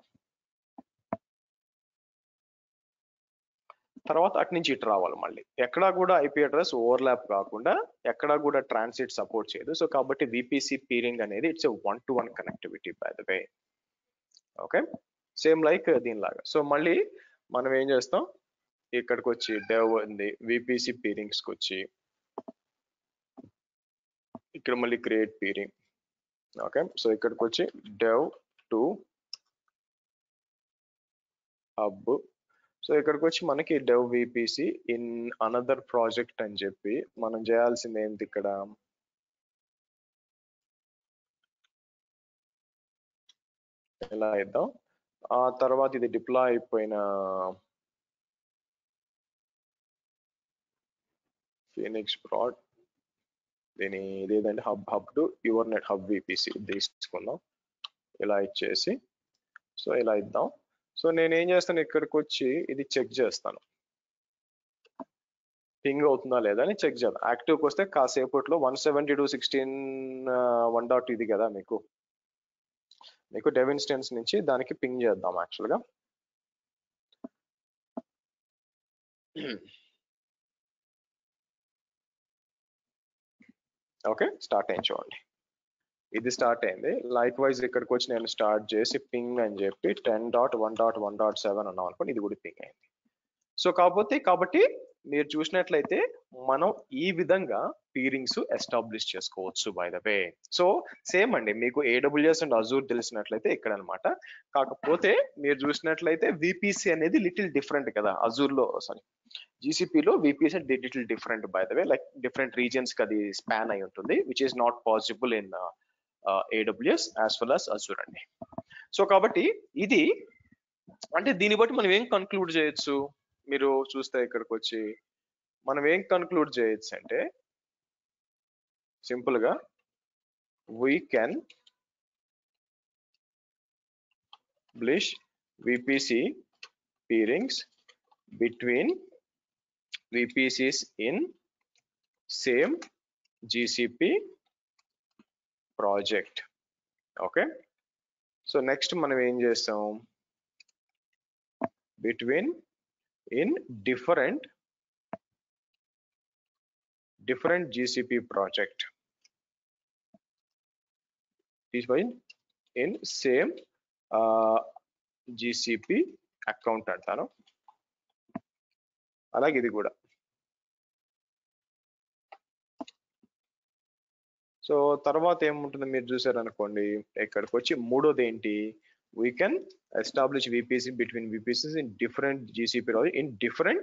తర్వాత అటు నుంచి ఇటు రావాలి మళ్ళీ ఎక్కడా కూడా ఐపీ అడ్రస్ ఓవర్లాప్ కాకుండా ఎక్కడా కూడా ట్రాన్సిట్ సపోర్ట్ చేయదు సో కాబట్టి విపిసి పీరింగ్ అనేది it's one to one connectivity by the way okay same like దీనిలాగా సో మళ్ళీ మనం ఏం చేస్తాం ఇక్కడికి వచ్చి డెవ్ ఉంది విపిసి పీరింగ్స్కి వచ్చి ఇక్కడ మళ్ళీ క్రియేట్ పీరింగ్ ఓకే సో ఇక్కడికి వచ్చి డెవ్ టు హబ్ సో ఇక్కడికి వచ్చి మనకి dev VPC in another project అని చెప్పి మనం చేయాల్సింది ఏంటి ఇక్కడ ఎలా ఇద్దాం ఆ తర్వాత ఇది డిప్లాయ్ అయిపోయిన ఫీనిక్స్ బ్రాడ్ దీని ఇదేదంటే hub hub to your net hub VPC తీసుకుందాం ఇలా ఇచ్చేసి సో ఇలా ఇద్దాం సో నేను ఏం చేస్తాను ఇక్కడికి వచ్చి ఇది చెక్ చేస్తాను పింగ్ అవుతుందా లేదా అని చెక్ చేద్దాం యాక్టివ్కి వస్తే కాసేపట్లో one seventy two sixteen one dot ఇది కదా మీకు మీకు డెవ్ ఇన్స్టెన్స్ నుంచి దానికి పింగ్ చేద్దాం యాక్చువల్గా ఓకే స్టార్ట్ అయింది చూడండి ఇది స్టార్ట్ అయింది లైక్ వైజ్ ఇక్కడికి వచ్చి నేను స్టార్ట్ చేసి పింగ్ అని చెప్పి ten dot one dot one dot seven అన్నాం అనుకోండి ఇది కూడా పింగ్ అయింది సో కాకపోతే కాబట్టి మీరు చూసినట్లయితే మనం ఈ విధంగా పీరింగ్స్ ఎస్టాబ్లిష్ చేసుకోవచ్చు by the way so same అండి మీకు ఏడబ్ల్యూఎస్ అండ్ అజూర్ తెలిసినట్లయితే ఇక్కడ అనమాట కాకపోతే మీరు చూసినట్లయితే విపిసి అనేది లిటిల్ డిఫరెంట్ కదా అజూర్ లో సారీ జీసీపీలో VPC little different by the way like different regions కి అది స్పాన్ అయి ఉంటుంది which is not possible in AWS as well as Azure అండి సో కాబట్టి ఇది అంటే దీన్ని బట్టి మనం ఏం కన్క్లూడ్ చేయొచ్చు మీరు చూస్తే ఇక్కడికి వచ్చి మనం ఏం కన్క్లూడ్ చేయొచ్చు అంటే సింపుల్ గా వీ కెన్ బ్లిష్ VPC peerings between VPCs in same GCP project okay so next మనం ఏం చేస్తాం between in different different GCP project. This one in same uh, GCP account అంటాను అలాగే ఇది కూడా సో తర్వాత ఏముంటుంది మీరు చూసారనుకోండి ఇక్కడికి వచ్చి మూడోది ఏంటి we can establish VPC between VPCs in different GCP project in different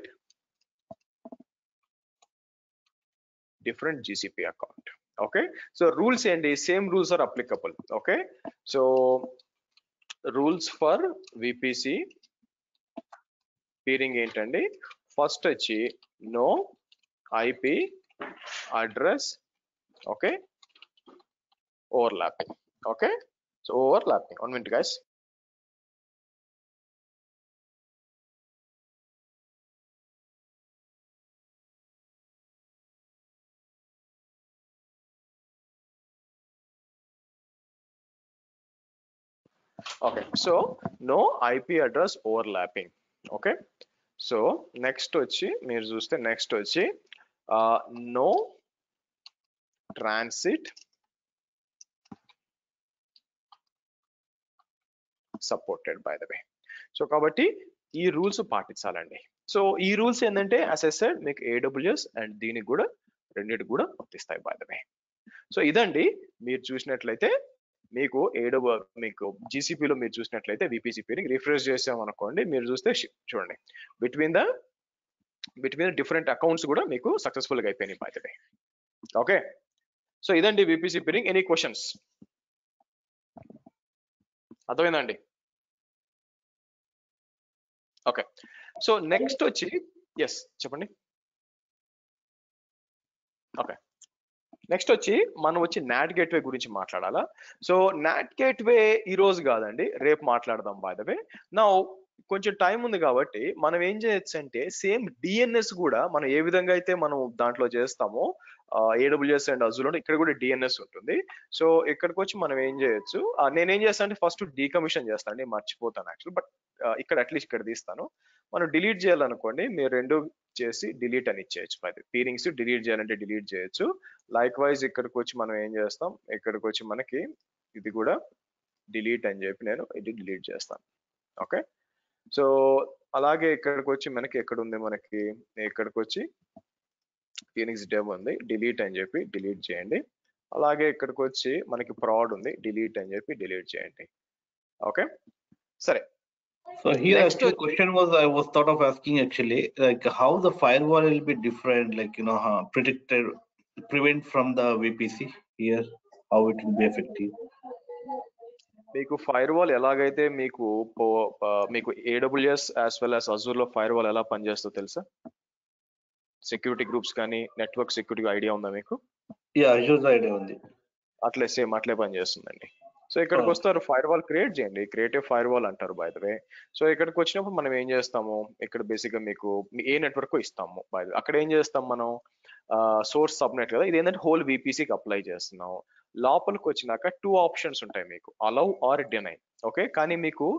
different GCP account. Okay, so rules and the same rules are applicable. Okay, so rules for VPC peering ఏంటండి ఫస్ట్ వచ్చి no IP address okay overlapping okay so overlapping one minute guys okay so no ip address overlapping okay so next వచ్చి మీరు చూస్తే నెక్స్ట్ వచ్చి no transit supported by the way so కాబట్టి ఈ రూల్స్ పాటించాలండి సో ఈ రూల్స్ ఏంటంటే అసెసెడ్ మీకు ఏడబ్ల్యూఎస్ అండ్ దీనికి కూడా రెండింటికి కూడా వర్తిస్తాయి బై ద వే సో ఇదండి మీరు చూసినట్లయితే మీకు ఏడవ మీకు జీసీపీలో మీరు చూసినట్లయితే విపిసిపిని రిఫ్రెష్ చేసాం అనుకోండి మీరు చూస్తే షి- చూడండి between the between different accounts కూడా మీకు సక్సెస్ఫుల్ గా అయిపోయినాయి by the way okay so ఇదండి విపిసి పిరింగ్ ఎనీ క్వశ్చన్స్ అర్థమైందండి ఓకే సో నెక్స్ట్ వచ్చి ఎస్ చెప్పండి ఓకే నెక్స్ట్ వచ్చి మనం వచ్చి నాట్ గేట్వే గురించి మాట్లాడాలా సో నాట్ గేట్వే ఈ రోజు కాదండి రేపు మాట్లాడదాం బై ద వే నా కొంచెం టైం ఉంది కాబట్టి మనం ఏం చేయొచ్చు అంటే సేమ్ డిఎన్ఎస్ కూడా మనం ఏ విధంగా అయితే మనం దాంట్లో చేస్తామో ఏడబ్ల్యూఎస్ అండ్ అజులో ఇక్కడ కూడా డిఎన్ఎస్ ఉంటుంది సో ఇక్కడికి వచ్చి మనం ఏం చేయొచ్చు ఆ, నేనేం చేస్తాను అంటే ఫస్ట్ డీకమిషన్ చేస్తాను అండి మర్చిపోతాను యాక్చువల్ బట్ ఇక్కడ అట్లీస్ట్ ఇక్కడ తీస్తాను మనం డిలీట్ చేయాలనుకోండి మీరు రెండు చేసి డిలీట్ అని ఇచ్చేయచ్చు మరి పీరింగ్స్ డిలీట్ చేయాలంటే డిలీట్ చేయొచ్చు లైక్ వైజ్ ఇక్కడికి వచ్చి మనం ఏం చేస్తాం ఇక్కడికి వచ్చి మనకి ఇది కూడా డిలీట్ అని చెప్పి నేను ఇది డిలీట్ చేస్తాను ఓకే సో అలాగే ఇక్కడికి వచ్చి మనకి ఎక్కడ ఉంది మనకి ఇక్కడికి వచ్చి ఫీనిక్స్ డెవ్ ఉంది డిలీట్ అని చెప్పి డిలీట్ చేయండి అలాగే ఇక్కడికి వచ్చి మనకి ప్రాడ్ ఉంది డిలీట్ అని చెప్పి డిలీట్ చేయండి ఓకే సరే So here Next actually question was I was thought of asking actually like how the firewall will be different like you know how predicted prevent from the VPC here how it will be effective. మీకు ఫైర్ వాల్ ఎలాగైతే మీకు పో- ప- మీకు AWS as well as Azure లో ఫైర్ వాల్ ఎలా పనిచేస్తుందో తెలుసా సెక్యూరిటీ గ్రూప్స్ కానీ నెట్వర్క్ సెక్యూరిటీ ఐడియా ఉందా మీకు Yeah, Azure's idea on it. అట్లే సేమ్ అట్లే పనిచేస్తుందండి సో ఇక్కడికి Oh. వస్తారు ఫైర్ వాల్ క్రియేట్ చేయండి క్రియేటివ్ ఫైర్ వాల్ అంటారు బై ద వే సో ఇక్కడికి వచ్చినప్పుడు మనం ఏం చేస్తాము ఇక్కడ బేసిక్ గా మీకు మీ ఏ నెట్వర్క్ ఇస్తాము బై అక్కడ ఏం చేస్తాం మనం సోర్స్ సబ్నెట్ కదా ఇది ఏంటంటే హోల్ కి అప్లై చేస్తున్నాం లోపలికి వచ్చినాక టూ ఆప్షన్స్ ఉంటాయి మీకు అలౌ ఆర్ డినై ఓకే కానీ మీకు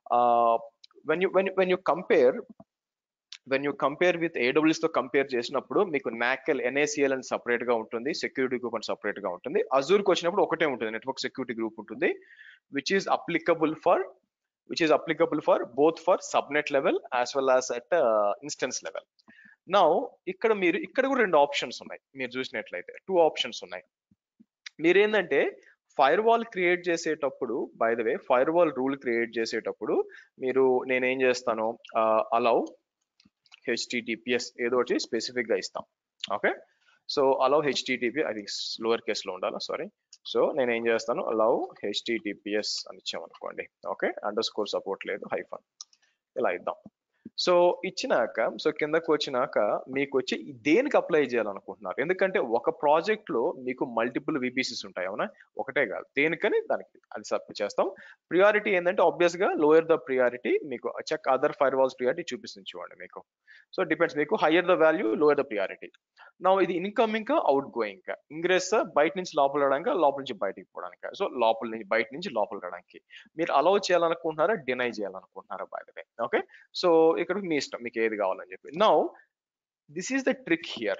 when you when when you compare when you compare with AWS తో కంపేర్ చేసినప్పుడు మీకు నాకెల్ ఎన్ఏసిఎల్ అని సపరేట్ గా ఉంటుంది సెక్యూరిటీ గ్రూప్ అని సపరేట్ గా ఉంటుంది అజూర్ కి వచ్చినప్పుడు ఒకటే ఉంటుంది నెట్వర్క్ సెక్యూరిటీ గ్రూప్ ఉంటుంది which is applicable for which is applicable for both for subnet level as well as at instance level now ఇక్కడ మీరు ఇక్కడ కూడా రెండు ఆప్షన్స్ ఉన్నాయి మీరు చూసినట్లయితే టూ ఆప్షన్స్ ఉన్నాయి మీరేంటంటే ఫైర్ వాల్ క్రియేట్ చేసేటప్పుడు by the way firewall rule create చేసేటప్పుడు మీరు నేనేం చేస్తాను అలౌ హెచ్టిటిపిఎస్ ఏదో ఒకటి స్పెసిఫిక్ గా ఇస్తాం ఓకే సో అలౌ హెచ్టిటిపి అది లోవర్ కేస్ లో ఉండాలా సారీ సో నేను ఏం చేస్తాను అలౌ హెచ్టిటిపిఎస్ అని ఇచ్చామనుకోండి ఓకే అండర్ స్కోర్ సపోర్ట్ లేదు హైఫన్ ఇలా ఇద్దాం సో ఇచ్చినాక సో కిందకు వచ్చినాక మీకు వచ్చి దేనికి అప్లై చేయాలనుకుంటున్నారు ఎందుకంటే ఒక ప్రాజెక్ట్ లో మీకు మల్టిపుల్ విబిసిస్ ఉంటాయి అవునా ఒకటే కాదు దేనికని దానికి అది సబ్మిట్ చేస్తాం ప్రియారిటీ ఏంటంటే ఆబ్వియస్ గా లోయర్ ద ప్రియారిటీ మీకు check other firewalls priority చూపిస్తుంది చూడండి మీకు సో డిపెండ్స్ మీకు higher the value lower the priority నా ఇది ఇన్కమింగ్ అవుట్ గోయింగ్ ఇంగ్రెస్ బయట నుంచి లోపల రావడానికి లోపల నుంచి బయటికి పోవడానికి సో లోపల నుంచి బయట నుంచి లోపల రావడానికి మీరు అలౌ చేయాలనుకుంటున్నారా డినై చేయాలనుకుంటున్నారా by the way okay so ఇక్కడ మీ ఇష్టం మీకు ఏది కావాలని చెప్పి now this is the trick here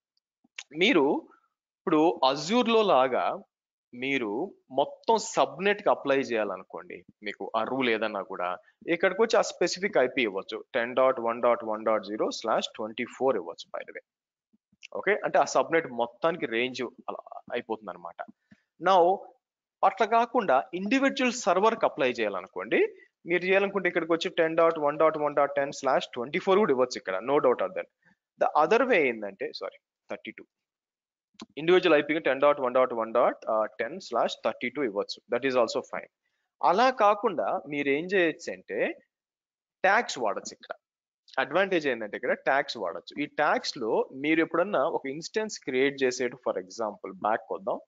మీరు ఇప్పుడు అజ్యూర్ లో లాగా మీరు మొత్తం సబ్నెట్ కి అప్లై చేయాలనుకోండి మీకు ఆ రూల్ ఏదన్నా కూడా ఇక్కడికి వచ్చి ఆ స్పెసిఫిక్ ఐపీ ఇవ్వచ్చు ten dot one dot one dot zero slash twenty four ఇవ్వచ్చు బై ద వే ఓకే అంటే ఆ సబ్నెట్ మొత్తానికి రేంజ్ అలా అయిపోతుంది అనమాట నా అట్లా కాకుండా ఇండివిజువల్ సర్వర్ కి అప్లై చేయాలనుకోండి మీరు చేయాలనుకుంటే ఇక్కడికి వచ్చి ten dot one dot one dot ten slash twenty four కూడా ఇవ్వచ్చు ఇక్కడ no doubt of that the other way ఏంటంటే సారీ థర్టీ టూ ఇండివిజువల్ ఐపీకి ten dot one dot one dot ten slash thirty two ఇవ్వచ్చు దట్ ఈస్ ఆల్సో ఫైన్ అలా కాకుండా మీరు ఏం చేయొచ్చు అంటే ట్యాక్స్ వాడచ్చు ఇక్కడ అడ్వాంటేజ్ ఏంటంటే ఇక్కడ ట్యాక్స్ వాడచ్చు ఈ ట్యాక్స్ లో మీరు ఎప్పుడన్నా ఒక ఇన్స్టెన్స్ క్రియేట్ చేసేటు ఫర్ ఎగ్జాంపుల్ బ్యాక్ వద్దాం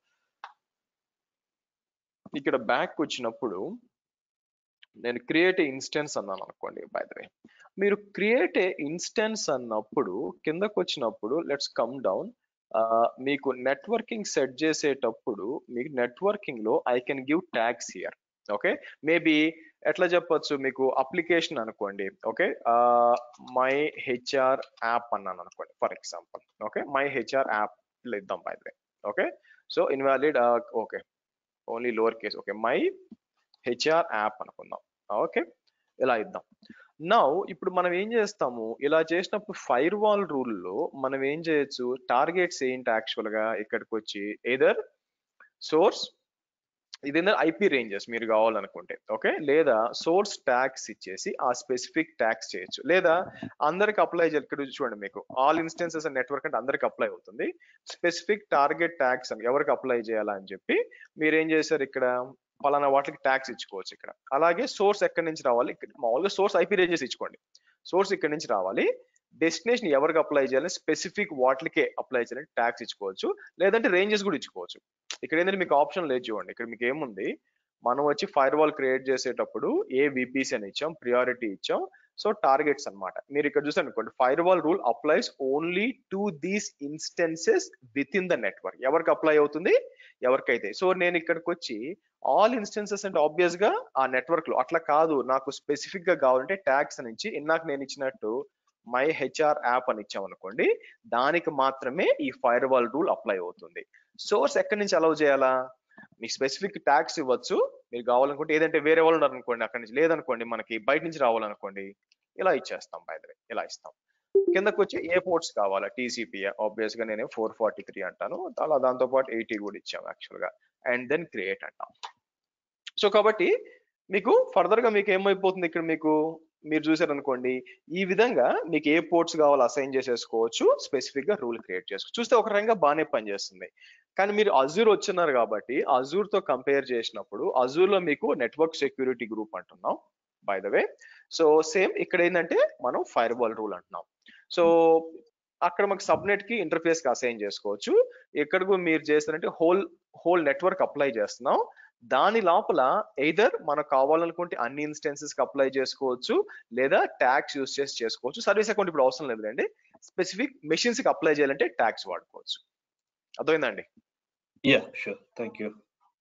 ఇక్కడ బ్యాక్ వచ్చినప్పుడు నేను క్రియేట్ ఇన్స్టెన్స్ అన్నాను అనుకోండి బై ద వే మీరు క్రియేట్ ఏ ఇన్స్టెన్స్ అన్నప్పుడు కిందకు వచ్చినప్పుడు లెట్స్ కమ్ డౌన్ మీకు నెట్వర్కింగ్ సెట్ చేసేటప్పుడు మీకు నెట్వర్కింగ్ లో I can give tags here okay maybe ఎట్లా చెప్పొచ్చు మీకు అప్లికేషన్ అనుకోండి ఓకే మై హెచ్ఆర్ యాప్ అన్నాను అనుకోండి for example okay my HR app ఇద్దాం by the way okay so invalid okay only lower case okay my HR app అనుకుందాం ఓకే ఇలా ఇద్దాం నౌ ఇప్పుడు మనం ఏం చేస్తాము ఇలా చేసినప్పుడు ఫైర్ వాల్ రూల్లో మనం ఏం చేయొచ్చు టార్గెట్స్ ఏంటి యాక్చువల్ గా ఇక్కడికి వచ్చి ఏదర్ సోర్స్ ఇది ఐపీ రేంజెస్ మీరు కావాలనుకుంటే ఓకే లేదా సోర్స్ ట్యాక్స్ ఇచ్చేసి ఆ స్పెసిఫిక్ ట్యాక్స్ చేయొచ్చు లేదా అందరికి అప్లై చేయాలి ఇక్కడ చూడండి మీకు ఆల్ ఇన్స్టెన్సెస్ నెట్వర్క్ అంటే అందరికి అప్లై అవుతుంది స్పెసిఫిక్ టార్గెట్ ట్యాక్స్ అని ఎవరికి అప్లై చేయాలా అని చెప్పి మీరు ఏం చేశారు ఇక్కడ పలానా వాటికి ట్యాక్స్ ఇచ్చుకోవచ్చు ఇక్కడ అలాగే సోర్స్ ఎక్కడి నుంచి రావాలి మామూలుగా సోర్స్ ఐపీ రేంజెస్ ఇచ్చుకోండి సోర్స్ ఇక్కడ నుంచి రావాలి డెస్టినేషన్ ఎవరికి అప్లై చేయాలి స్పెసిఫిక్ వాటికే అప్లై చేయాలని ట్యాక్స్ ఇచ్చుకోవచ్చు లేదంటే రేంజెస్ కూడా ఇచ్చుకోవచ్చు ఇక్కడ ఏంటంటే మీకు ఆప్షన్ లేదు చూడండి ఇక్కడ మీకు ఏముంది మనం వచ్చి ఫైర్ వాల్ క్రియేట్ చేసేటప్పుడు ఏ విపిసి అని ఇచ్చాం ప్రియారిటీ ఇచ్చాం సో టార్గెట్స్ అనమాట మీరు ఇక్కడ చూసారు అనుకోండి firewall rule applies only to these instances within the network ఎవరికి అప్లై అవుతుంది ఎవరికైతే సో నేను ఇక్కడికి వచ్చి ఆల్ ఇన్స్టెన్సెస్ అంటే ఆబ్వియస్ గా ఆ నెట్వర్క్ లో అట్లా కాదు నాకు స్పెసిఫిక్ గా కావాలంటే ట్యాక్స్ నుంచి ఇందాక నేను ఇచ్చినట్టు మై హెచ్ఆర్ యాప్ అని ఇచ్చామనుకోండి దానికి మాత్రమే ఈ ఫైర్ వాల్ రూల్ అప్లై అవుతుంది సోర్స్ ఎక్కడి నుంచి అలౌ చేయాలా మీ స్పెసిఫిక్ ట్యాక్స్ ఇవ్వచ్చు మీరు కావాలనుకుంటే ఏదంటే వేరే వాళ్ళు ఉన్నారు అనుకోండి అక్కడి నుంచి లేదనుకోండి మనకి బయట నుంచి రావాలనుకోండి ఇలా ఇచ్చేస్తాం బై ద వే ఇలా ఇస్తాం కిందకు వచ్చి ఏ పోర్ట్స్ కావాలా టీసీపీ ఆబ్వియస్ గా నేను ఫోర్ ఫార్టీ త్రీ అంటాను అలా దాంతో పాటు ఎయిటీ కూడా ఇచ్చాం యాక్చువల్ గా అండ్ దెన్ క్రియేట్ అంటాం సో కాబట్టి మీకు ఫర్దర్ గా మీకు ఏమైపోతుంది ఇక్కడ మీకు మీరు చూసారనుకోండి ఈ విధంగా మీకు ఏ పోర్ట్స్ కావాలో అసైన్ చేసేసుకోవచ్చు స్పెసిఫిక్ గా రూల్ క్రియేట్ చేసుకోవచ్చు చూస్తే ఒక రకంగా బాగానే పనిచేస్తుంది కానీ మీరు అజూర్ వచ్చినారు కాబట్టి అజూర్ తో కంపేర్ చేసినప్పుడు అజూర్ లో మీకు నెట్వర్క్ సెక్యూరిటీ గ్రూప్ అంటున్నాం by the way so same ఇక్కడ ఏంటంటే మనం ఫైర్ బాల్ రూల్ అంటున్నాం సో అక్కడ మనకి సబ్నెట్ కి ఇంటర్ఫేస్ కి అసైన్ చేసుకోవచ్చు ఇక్కడ కూడా మీరు చేస్తారంటే హోల్ హోల్ నెట్వర్క్ అప్లై చేస్తున్నాం దాని లోపల ఎయిదర్ మనకు కావాలనుకుంటే అన్ని ఇన్స్టెన్సెస్ కి అప్లై చేసుకోవచ్చు లేదా ట్యాక్స్ యూస్ చేసి చేసుకోవచ్చు సర్వీస్ అకౌంట్ ఇప్పుడు అవసరం లేదండి స్పెసిఫిక్ మెషిన్స్ కి అప్లై చేయాలంటే ట్యాక్స్ వాడుకోవచ్చు అర్థమైందండి Yeah, sure. Thank you.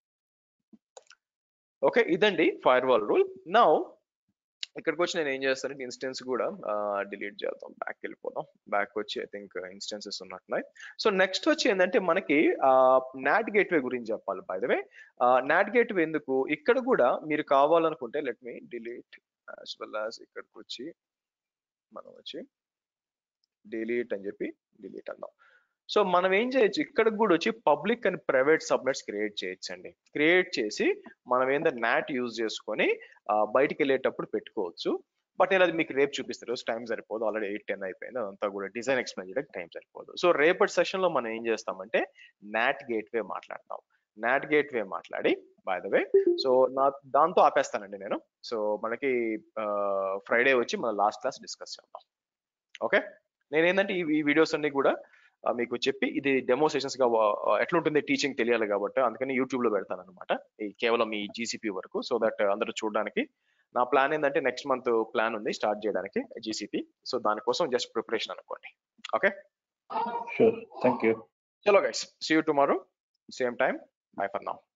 Okay ఇదండి ఫైర్ వాల్ రూల్ నౌ ఇక్కడికి వచ్చి నేను ఏం చేస్తానంటే ఇన్స్టెన్స్ కూడా డిలీట్ చేద్దాం బ్యాక్ వెళ్ళిపోదాం బ్యాక్ వచ్చి ఐ థింక్ ఇన్స్టెన్సెస్ ఉన్నట్టున్నాయి సో నెక్స్ట్ వచ్చి ఏంటంటే మనకి నాట్ గేట్వే గురించి చెప్పాలి by the way NAT gateway ఎందుకు ఇక్కడ కూడా మీరు కావాలనుకుంటే let me delete as well as ఇక్కడికి వచ్చి మనం వచ్చి డిలీట్ అని చెప్పి డిలీట్ అందాం సో మనం ఏం చేయొచ్చు ఇక్కడ కూడా వచ్చి public and private subnets create చేయొచ్చు అండి క్రియేట్ చేసి మనం ఏంటంటే నాట్ యూజ్ చేసుకొని బయటికి వెళ్ళేటప్పుడు పెట్టుకోవచ్చు బట్ నేను అది మీకు రేపు చూపిస్తాను రోజు టైం సరిపోదు ఆల్రెడీ ఎయిట్ టెన్ అయిపోయింది అదంతా కూడా డిజైన్ ఎక్స్ప్లెయిన్ చేయడానికి టైం సరిపోదు సో రేపటి సెషన్ లో మనం ఏం చేస్తామంటే నాట్ గేట్వే మాట్లాడతాం నాట్ గేట్వే మాట్లాడి బై ద వే సో నా దాంతో ఆపేస్తానండి నేను సో మనకి ఫ్రైడే వచ్చి మన లాస్ట్ క్లాస్ డిస్కస్ చేద్దాం ఓకే నేను ఏంటంటే ఈ వీడియోస్ అన్ని కూడా మీకు చెప్పి ఇది డెమో సెషన్స్ గా ఎట్లుంటుంది టీచింగ్ తెలియాలి కాబట్టి అందుకని యూట్యూబ్ లో పెడతాను అనమాట ఈ కేవలం ఈ జీసీపీ వరకు సో దట్ అందరూ చూడడానికి నా ప్లాన్ ఏంటంటే నెక్స్ట్ మంత్ ప్లాన్ ఉంది స్టార్ట్ చేయడానికి జీసీపీ సో దానికోసం జస్ట్ ప్రిపరేషన్ అనుకోండి ఓకే Sure. Thank you. చలో guys see you tomorrow same time bye for now